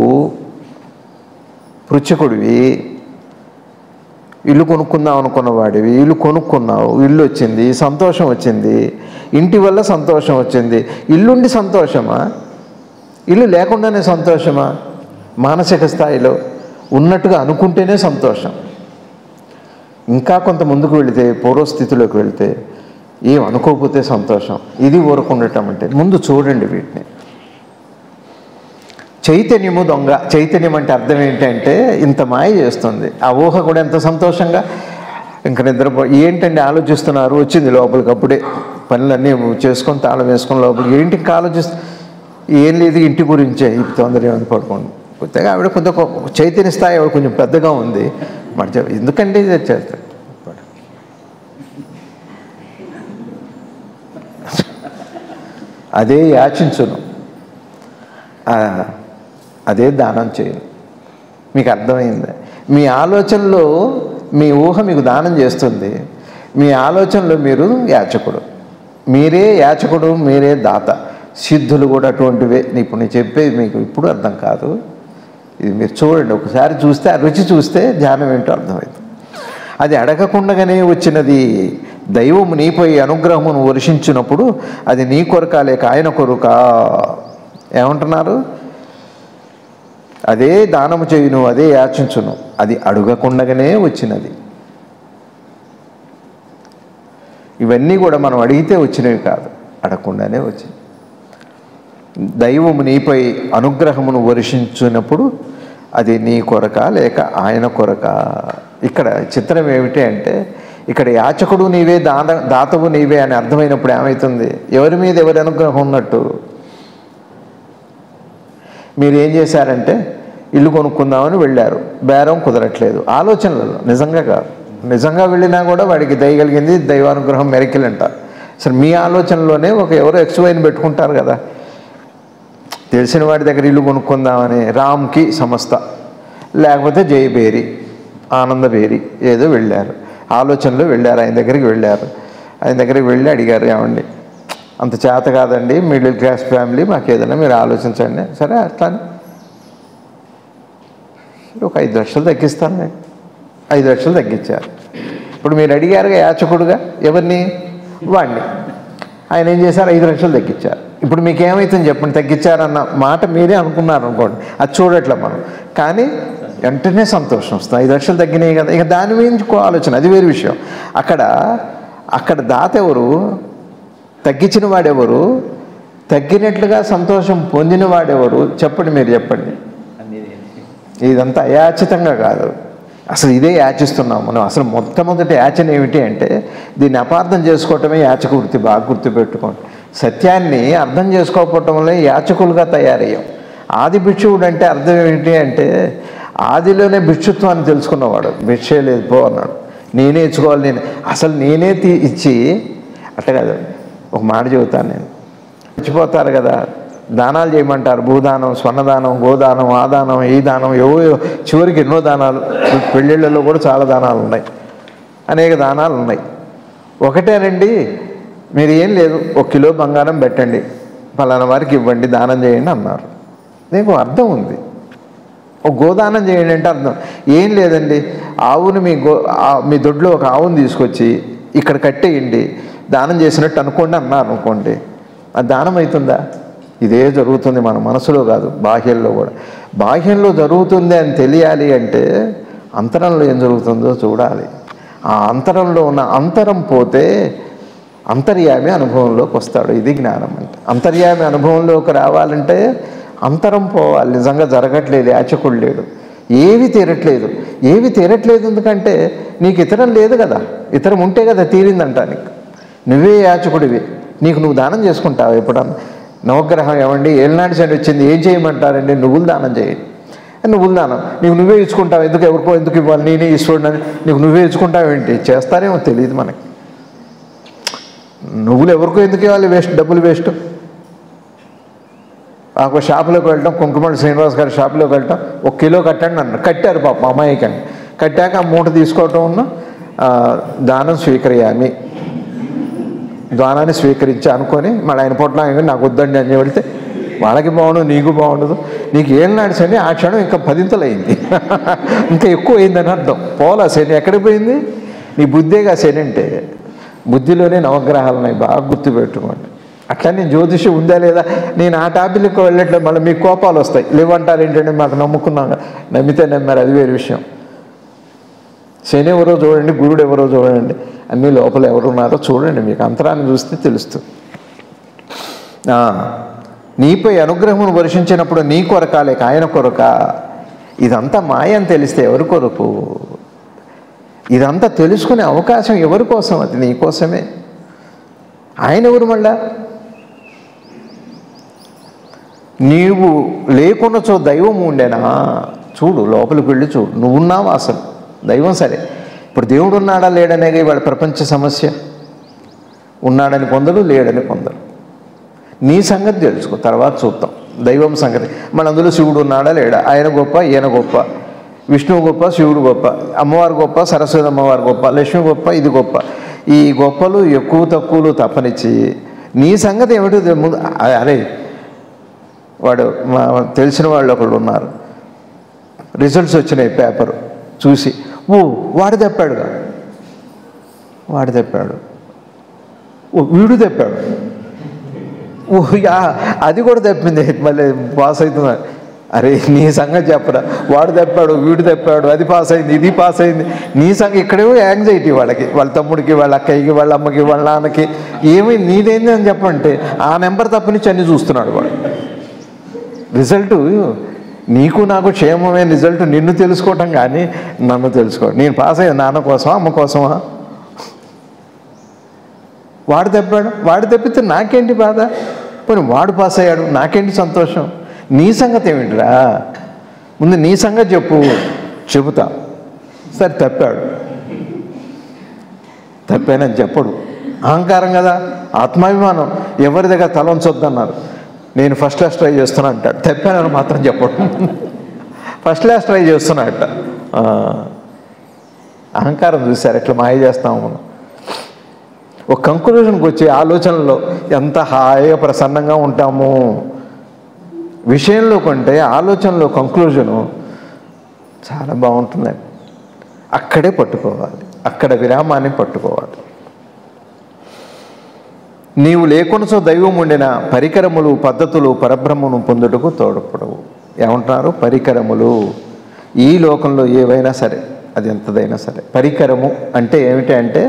పృచ్ఛకుడివి ఇల్లు కొనుక్కుందాం అనుకున్న వాడివి ఇల్లు కొనుక్కున్నావు ఇల్లు వచ్చింది సంతోషం వచ్చింది ఇంటి వల్ల సంతోషం వచ్చింది ఇల్లుండి సంతోషమా ఇల్లు లేకుండానే సంతోషమా మానసిక స్థాయిలో ఉన్నట్టుగా అనుకుంటేనే సంతోషం ఇంకా కొంత ముందుకు వెళితే పూర్వస్థితిలోకి వెళితే ఏం అనుకోకపోతే సంతోషం ఇది ఊరకుండటం అంటే ముందు చూడండి వీటిని చైతన్యము దొంగ చైతన్యం అంటే అర్థం ఏంటంటే ఇంత మాయ చేస్తుంది ఆ ఊహ కూడా ఎంత సంతోషంగా ఇంక నిద్రపో ఏంటండి ఆలోచిస్తున్నారు వచ్చింది లోపలికి అప్పుడే పనులన్నీ చేసుకొని తాళం వేసుకొని లోపలికి ఏంటి ఇంకా ఆలోచిస్తు ఏం లేదు ఇంటి గురించే ఈ తొందర ఏమైంది పడుకోండి కొత్తగా ఆవిడ కొంత ఒక చైతన్య స్థాయి ఆవిడ కొంచెం పెద్దగా ఉంది మరి చెప్- ఎందుకండి ఇది చేస్తాడు అదే యాచించును ఆ, అదే దానం చేయను మీకు అర్థమైంది మీ ఆలోచనలో మీ ఊహ మీకు దానం చేస్తుంది మీ ఆలోచనలో మీరు యాచకుడు మీరే యాచకుడు మీరే దాత సిద్ధులు కూడా అటువంటివే ఇప్పుడు నేను చెప్పేది మీకు ఇప్పుడు అర్థం కాదు ఇది మీరు చూడండి ఒకసారి చూస్తే ఆ రుచి చూస్తే ధ్యానం ఏంటో అర్థమవుతుంది అది అడగకుండగానే వచ్చినది దైవము నీపై అనుగ్రహమును వర్షించినప్పుడు అది నీ కొరక లేక ఆయన కొరక ఏమంటున్నారు అదే దానము చేయును అదే యాచించును అది అడగకుండగానే వచ్చినది ఇవన్నీ కూడా మనం అడిగితే వచ్చినవి కాదు అడగకుండానే వచ్చింది దైవము నీపై అనుగ్రహమును వర్షించినప్పుడు అది నీ కొరక లేక ఆయన కొరక ఇక్కడ చిత్రం ఏమిటి అంటే ఇక్కడ యాచకుడు నీవే దాన దాతవు నీవే అని అర్థమైనప్పుడు ఏమవుతుంది ఎవరి మీద ఎవరి అనుగ్రహం ఉన్నట్టు మీరు ఏం చేశారంటే ఇల్లు కొనుక్కుందామని వెళ్ళారు బేరం కుదరట్లేదు ఆలోచనలలో నిజంగా కాదు నిజంగా వెళ్ళినా కూడా వాడికి దయగలిగింది దైవానుగ్రహం మెరికల్ అంటారు అసలు మీ ఆలోచనలోనే ఒక ఎవరో ఎక్స్వైని పెట్టుకుంటారు కదా తెలిసిన వాడి దగ్గర ఇల్లు కొనుక్కుందామని రామ్కి సంస్థ లేకపోతే జయబేరి ఆనందబేరి ఏదో వెళ్ళారు ఆలోచనలో వెళ్ళారు ఆయన దగ్గరికి వెళ్ళారు ఆయన దగ్గరికి వెళ్ళి అడిగారు ఏమండి అంత చేత కాదండి మిడిల్ క్లాస్ ఫ్యామిలీ మాకు ఏదైనా మీరు ఆలోచించండి సరే అట్లానే ఒక ఐదు లక్షలు తగ్గిస్తాను నేను ఐదు లక్షలు తగ్గించారు ఇప్పుడు మీరు అడిగారుగా యాచకుడుగా ఎవరిని వాడిని ఆయన ఏం చేశారు ఐదు లక్షలు తగ్గించారు ఇప్పుడు మీకు ఏమవుతుంది చెప్పండి తగ్గించారన్న మాట మీరే అనుకున్నారు అనుకోండి అది చూడట్లే మనం కానీ వెంటనే సంతోషం వస్తుంది ఐదు లక్షలు తగ్గినాయి కదా ఇక దాని గురించి ఇంకో ఆలోచన అది వేరే విషయం అక్కడ అక్కడ దాత ఎవరు తగ్గించిన వాడెవరు తగ్గినట్లుగా సంతోషం పొందిన వాడెవరు చెప్పండి మీరు చెప్పండి అన్నీ ఇదంతా అయాచితంగా కాదు అసలు ఇదే యాచిస్తున్నాం మనం అసలు మొట్టమొదటి యాచన ఏమిటి అంటే దీన్ని అపార్థం చేసుకోవటమే యాచక వృత్తి బాగా గుర్తుపెట్టుకోండి సత్యాన్ని అర్థం చేసుకోకపోవటం వల్ల యాచకులుగా తయారయ్యాం ఆది భిక్షువుడు అంటే అర్థం ఏమిటి అంటే ఆదిలోనే భిక్షుత్వాన్ని తెలుసుకున్నవాడు భిక్షే లేదు పో అన్నాడు నేనే ఇచ్చుకోవాలి నేను అసలు నేనే తీ ఇచ్చి అట్ట కాదు ఒక మాట చెబుతాను నేను చచ్చిపోతారు కదా దానాలు చేయమంటారు భూదానం స్వర్ణదానం గోదానం ఆ దానం ఈ దానం ఏవో ఏవో. చివరికి ఎన్నో దానాలు పెళ్ళిళ్ళలో కూడా చాలా దానాలు ఉన్నాయి అనేక దానాలు ఉన్నాయి ఒకటేనండి మీరు ఏం లేదు ఒక కిలో బంగారం పెట్టండి ఫలానా వారికి ఇవ్వండి దానం చేయండి అన్నారు నీకు అర్థం ఉంది ఒక గోదానం చేయండి అంటే అర్థం ఏం లేదండి ఆవుని మీ గో ఆ- మీ దొడ్లో ఒక ఆవుని తీసుకొచ్చి ఇక్కడ కట్టేయండి దానం చేసినట్టు అనుకోండి అన్నారు అనుకోండి అది దానం అవుతుందా ఇదే జరుగుతుంది మన మనసులో కాదు బాహ్యంలో కూడా బాహ్యంలో జరుగుతుంది అని తెలియాలి అంటే అంతరంలో ఏం జరుగుతుందో చూడాలి ఆ అంతరంలో ఉన్న అంతరం పోతే అంతర్యామి అనుభవంలోకి వస్తాడు ఇది జ్ఞానం అంటే అంతర్యామి అనుభవంలోకి రావాలంటే అంతరం పోవాలి నిజంగా జరగట్లేదు యాచకుడు లేడు ఏవి తీరట్లేదు ఏవి తీరట్లేదు ఎందుకంటే నీకు ఇతరం లేదు కదా ఇతరం ఉంటే కదా తీరిందంట నీకు నువ్వే యాచకుడివి నీకు నువ్వు దానం చేసుకుంటావు ఎప్పుడన్నా నవగ్రహం ఏమండి ఏళ్ళనాటి సైడ్ వచ్చింది ఏం చేయమంటారండి నువ్వులు దానం చేయండి నువ్వులు దానం నీకు నువ్వే ఇచ్చుకుంటావు ఎందుకు ఎవరికో ఎందుకు ఇవ్వాలి నేనే ఈశ్వరుడని నీకు నువ్వే ఇచ్చుకుంటావు ఏంటి చేస్తారేమో తెలియదు మనకి నువ్వులు ఎవరికో ఎందుకు ఇవ్వాలి వేస్ట్ డబ్బులు వేస్ట్ ఒక షాపులోకి వెళ్ళటం కుంకుమడి శ్రీనివాస్ గారి షాపులోకి వెళ్ళటం ఒక కిలో కట్టండి అన్నారు కట్టారు పాప అమ్మాయికి కట్టాక ఆ మూట తీసుకోవటం ఉన్న ఆ, దానం స్వీకరియామి దానాన్ని స్వీకరించి అనుకొని మళ్ళీ ఆయన పొట్ల ఆయన నాకు వద్దండి అని వెళ్తే వాళ్ళకి బాగుండదు నీకు బాగుండదు నీకు ఏం నాడు శని ఆ క్షణం ఇంకా పదింతలు అయింది ఇంకా ఎక్కువ అయిందని అర్థం పోలా శని ఎక్కడికి పోయింది నీ బుద్ధేగా శని అంటే బుద్ధిలోనే నవగ్రహాలు ఉన్నాయి బాగా గుర్తుపెట్టుకోండి అట్లా నేను జ్యోతిషం ఉందా లేదా నేను ఆ టాపిక్కి వెళ్ళట్లేదు మళ్ళీ మీకు కోపాలు వస్తాయి లేవంటారు ఏంటంటే మాకు నమ్ముకున్నాం కదా. నమ్మితే నమ్మారు అది వేరే విషయం శని ఎవరో చూడండి గురుడు ఎవరో చూడండి అన్ని లోపల ఎవరున్నారో చూడండి మీకు అంతరాన్ని చూస్తే తెలుస్తుంది ఆ, నీపై అనుగ్రహం వర్షించినప్పుడు నీ కొరక లేక ఆయన కొరక ఇదంతా మాయ అని తెలిస్తే ఎవరి కొరకు ఇదంతా తెలుసుకునే అవకాశం ఎవరి కోసం అది నీ కోసమే ఆయన ఎవరు మళ్ళా నీవు లేకున్నచో దైవం ఉండేనా చూడు లోపలికి వెళ్ళి చూడు నువ్వున్నావు అసలు దైవం సరే ఇప్పుడు దేవుడు ఉన్నాడా లేడనేది వాళ్ళ ప్రపంచ సమస్య ఉన్నాడని కొందరు లేడని కొందరు నీ సంగతి తెలుసుకో తర్వాత చూద్దాం దైవం సంగతి మన అందులో శివుడు ఉన్నాడా లేడా ఆయన గొప్ప ఈయన గొప్ప విష్ణువు గొప్ప శివుడు గొప్ప అమ్మవారు గొప్ప సరస్వతి అమ్మవారు గొప్ప లక్ష్మి గొప్ప ఇది గొప్ప ఈ గొప్పలు ఎక్కువ తక్కువలు తప్పనిచ్చి నీ సంగతి ఏమిటో తె- ముందు అ- అరే వాడు మా తెలిసిన వాళ్ళు ఒకళ్ళు ఉన్నారు రిజల్ట్స్ వచ్చినాయి పేపర్ చూసి ఓ వాడు తెప్పాడుగా వాడు తెప్పాడు ఓ వీడు తెప్పాడు ఓ యా అది కూడా తప్పింది మళ్ళీ పాస్ అవుతుంది అరే నీ సంగతి చెప్పరా వాడు తెప్పాడు వీడు తెప్పాడు అది పాస్ అయింది ఇది పాస్ అయింది నీ సంగతి ఇక్కడేమో యాంగ్జైటీ వాళ్ళకి వాళ్ళ తమ్ముడికి వాళ్ళ అక్కయ్యకి వాళ్ళ అమ్మకి వాళ్ళ నాన్నకి ఏమి నీదేంది అని చెప్పంటే ఆ నెంబర్ తప్పనిచ్చి అన్ని చూస్తున్నాడు వాడు రిజల్ట్ నీకు నాకు క్షేమమైన రిజల్ట్ నిన్ను తెలుసుకోవటం కానీ నన్ను తెలుసుకో నేను పాస్ అయ్యాను నాన్న కోసమా అమ్మ కోసమా వాడు తెప్పాడు వాడు తెప్పితే నాకేంటి బాధ పోనీ వాడు పాస్ అయ్యాడు నాకేంటి సంతోషం నీ సంగతి ఏమిటిరా ముందు నీ సంగతి చెప్పు చెబుతా సరే తప్పాడు తప్పానని చెప్పడు అహంకారం కదా ఆత్మాభిమానం ఎవరి దగ్గర తల ఉంచొద్దన్నారు నేను ఫస్ట్ క్లాస్ ట్రై చేస్తున్నా అంటాడు తప్పానని మాత్రం చెప్పడం ఫస్ట్ క్లాస్ ట్రై చేస్తున్నా అట్ట ఆ, అహంకారం చూశారు ఎట్లా మాయ చేస్తాము మనం ఒక కంక్లూజన్కి వచ్చే ఆలోచనలో ఎంత హాయిగా ప్రసన్నంగా ఉంటాము విషయంలో కొంటే ఆలోచనలో కంక్లూజను చాలా బాగుంటుందండి అక్కడే పట్టుకోవాలి అక్కడ విరామాన్ని పట్టుకోవాలి నీవు లేకొనసో దైవం ఉండిన పరికరములు పద్ధతులు పరబ్రహ్మను పొందుటకు తోడ్పడవు ఏమంటున్నారు పరికరములు ఈ లోకంలో ఏవైనా సరే అది ఎంతదైనా సరే పరికరము అంటే ఏమిటి అంటే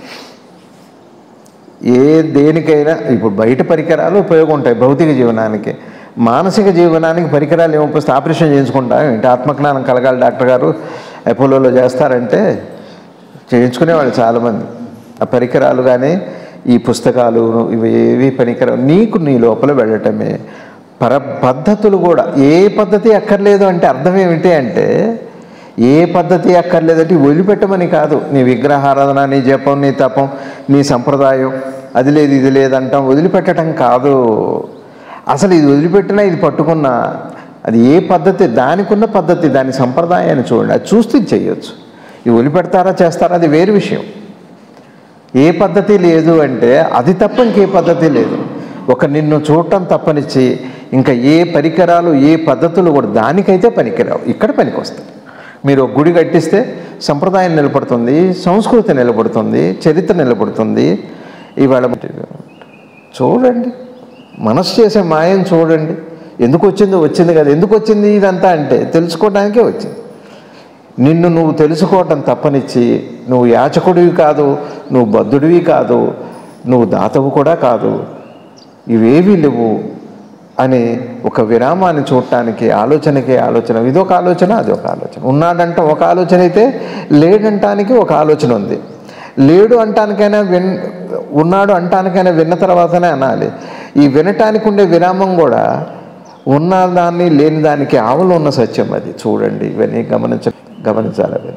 ఏ దేనికైనా ఇప్పుడు బయట పరికరాలు ఉపయోగం ఉంటాయి భౌతిక జీవనానికి మానసిక జీవనానికి పరికరాలు ఏమొస్తే ఆపరేషన్ చేయించుకుంటాం ఏంటి ఆత్మజ్ఞానం కలగాలి డాక్టర్ గారు అపోలోలో చేస్తారంటే చేయించుకునేవాళ్ళు చాలామంది ఆ పరికరాలు కానీ ఈ పుస్తకాలు ఇవి ఏవి పనికరం నీకు నీ లోపల వెళ్ళటమే పర పద్ధతులు కూడా ఏ పద్ధతి అక్కర్లేదు అంటే అర్థం ఏమిటి అంటే ఏ పద్ధతి అక్కర్లేదంటే ఇవి వదిలిపెట్టమని కాదు నీ విగ్రహారాధన నీ జపం నీ తపం నీ సంప్రదాయం అది లేదు ఇది లేదంటాం వదిలిపెట్టడం కాదు అసలు ఇది వదిలిపెట్టినా ఇది పట్టుకున్నా అది ఏ పద్ధతి దానికున్న పద్ధతి దాని సంప్రదాయాన్ని చూడండి అది చూస్తే ఇది చెయ్యొచ్చు ఇవి వదిలిపెడతారా చేస్తారా అది వేరు విషయం ఏ పద్ధతి లేదు అంటే అది తప్ప ఇంకే పద్ధతి లేదు ఒక నిన్ను చూడటం తప్పనిచ్చి ఇంకా ఏ పరికరాలు ఏ పద్ధతులు కూడా దానికైతే పనికిరావు ఇక్కడ పనికి వస్తాయి మీరు ఒక గుడి కట్టిస్తే సంప్రదాయం నిలబడుతుంది సంస్కృతి నిలబడుతుంది చరిత్ర నిలబడుతుంది ఇవాళ చూడండి మనసు చేసే మాయం చూడండి ఎందుకు వచ్చిందో వచ్చింది కదా ఎందుకు వచ్చింది ఇదంతా అంటే తెలుసుకోవడానికే వచ్చింది నిన్ను నువ్వు తెలుసుకోవటం తప్పనిచ్చి నువ్వు యాచకుడివి కాదు నువ్వు బద్ధుడివి కాదు నువ్వు దాతవు కూడా కాదు ఇవేవి లేవు అని ఒక విరామాన్ని చూడటానికి ఆలోచనకి ఆలోచన ఇదొక ఆలోచన అదొక ఆలోచన ఉన్నాడంట ఒక ఆలోచన అయితే లేడంటానికి ఒక ఆలోచన ఉంది లేడు అంటానికైనా విన్ ఉన్నాడు అంటానికైనా విన్న తర్వాతనే అనాలి ఈ వినటానికి ఉండే విరామం కూడా ఉన్న దాన్ని లేని దానికి ఆవలు ఉన్న సత్యం అది చూడండి ఇవన్నీ గమనించ గమనించాలి అవన్నీ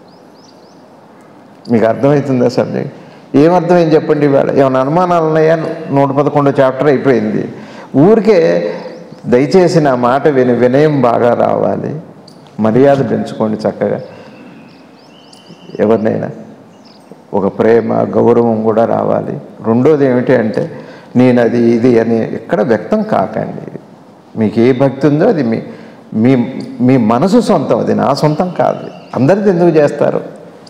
మీకు అర్థమవుతుందా సబ్జెక్ట్ ఏమర్థమైంది చెప్పండి ఇవాళ ఏమైనా అనుమానాలు ఉన్నాయా నూట పదకొండో చాప్టర్ అయిపోయింది ఊరికే దయచేసి నా మాట విని వినయం బాగా రావాలి మర్యాద పెంచుకోండి చక్కగా ఎవరినైనా ఒక ప్రేమ గౌరవం కూడా రావాలి రెండోది ఏమిటి అంటే నేను అది ఇది అని ఎక్కడ వ్యక్తం కాకండి మీకు ఏ భక్తి ఉందో అది మీ మీ మీ మనసు సొంతం అది నా సొంతం కాదు అందరిది ఎందుకు చేస్తారు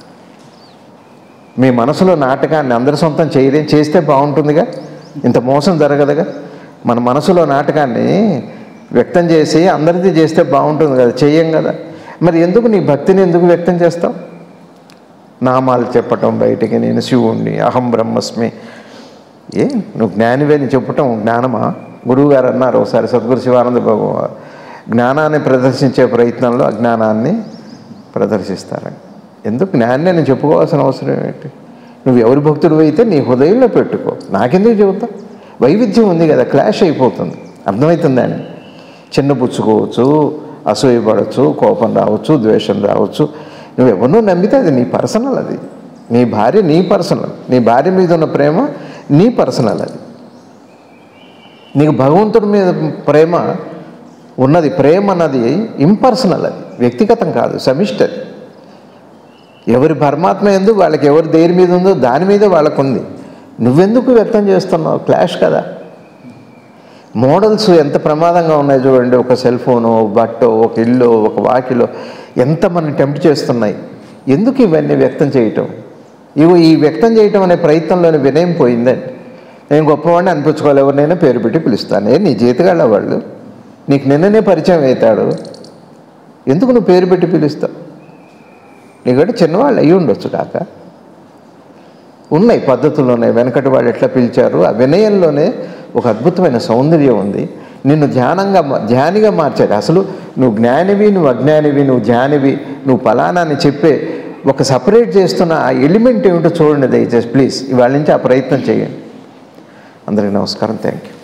మీ మనసులో నాటకాన్ని అందరి సొంతం చేయలే చేస్తే బాగుంటుందిగా ఇంత మోసం జరగదుగా మన మనసులో నాటకాన్ని వ్యక్తం చేసి అందరిది చేస్తే బాగుంటుంది కదా చెయ్యం కదా మరి ఎందుకు నీ భక్తిని ఎందుకు వ్యక్తం చేస్తావు నామాలు చెప్పటం బయటికి నేను శివుణ్ణి అహం బ్రహ్మస్మి ఏ నువ్వు జ్ఞానివే అని చెప్పటం జ్ఞానమా గురువు గారు అన్నారు ఒకసారి సద్గురు శివానంద బాబు జ్ఞానాన్ని ప్రదర్శించే ప్రయత్నంలో అజ్ఞానాన్ని ప్రదర్శిస్తారని ఎందుకు జ్ఞానాన్ని నేను చెప్పుకోవాల్సిన అవసరం ఏంటి నువ్వు ఎవరి భక్తుడు అయితే నీ హృదయంలో పెట్టుకో నాకెందుకు చెబుతా వైవిధ్యం ఉంది కదా క్లాష్ అయిపోతుంది అర్థమవుతుందండి చిన్న పుచ్చుకోవచ్చు అసూయపడవచ్చు కోపం రావచ్చు ద్వేషం రావచ్చు నువ్వు ఎవరినో నమ్మితే అది నీ పర్సనల్ అది నీ భార్య నీ పర్సనల్ నీ భార్య మీద ఉన్న ప్రేమ నీ పర్సనల్ అది నీకు భగవంతుడి మీద ప్రేమ ఉన్నది ప్రేమ అన్నది ఇంపర్సనల్ అది వ్యక్తిగతం కాదు సమిష్టి అది ఎవరి పరమాత్మ ఎందు వాళ్ళకి ఎవరి దేని మీద ఉందో దాని మీద వాళ్ళకు ఉంది నువ్వెందుకు వ్యక్తం చేస్తున్నావు క్లాష్ కదా మోడల్స్ ఎంత ప్రమాదంగా ఉన్నాయి చూడండి ఒక సెల్ ఫోను ఒక బట్టో ఒక ఇల్లు ఒక వాకిలో ఎంత మనం టెంప్ట్ చేస్తున్నాయి ఎందుకు ఇవన్నీ వ్యక్తం చేయటం ఇవి ఈ వ్యక్తం చేయటం అనే ప్రయత్నంలోని వినయం పోయిందండి నేను గొప్పవాడిని అనిపించుకోవాలి ఎవరినైనా పేరు పెట్టి పిలుస్తాను ఏ నీ జీతగాళ్ళ వాళ్ళు నీకు నిన్ననే పరిచయం అవుతాడు ఎందుకు నువ్వు పేరు పెట్టి పిలుస్తావు నీకంటే చిన్నవాళ్ళు అయ్యి ఉండొచ్చు కాక ఉన్నాయి పద్ధతులు ఉన్నాయి వెనకటి వాళ్ళు ఎట్లా పిలిచారు ఆ వినయంలోనే ఒక అద్భుతమైన సౌందర్యం ఉంది నిన్ను ధ్యానంగా మా- ధ్యానిగా మార్చాడు అసలు నువ్వు జ్ఞానివి నువ్వు అజ్ఞానివి నువ్వు ధ్యానివి నువ్వు ఫలానా అని చెప్పే ఒక సపరేట్ చేస్తున్న ఆ ఎలిమెంట్ ఏమిటో చూడండి దయచేసి ప్లీజ్ ఇవాళ నుంచి ఆ ప్రయత్నం చేయండి అందరికీ నమస్కారం థ్యాంక్ యూ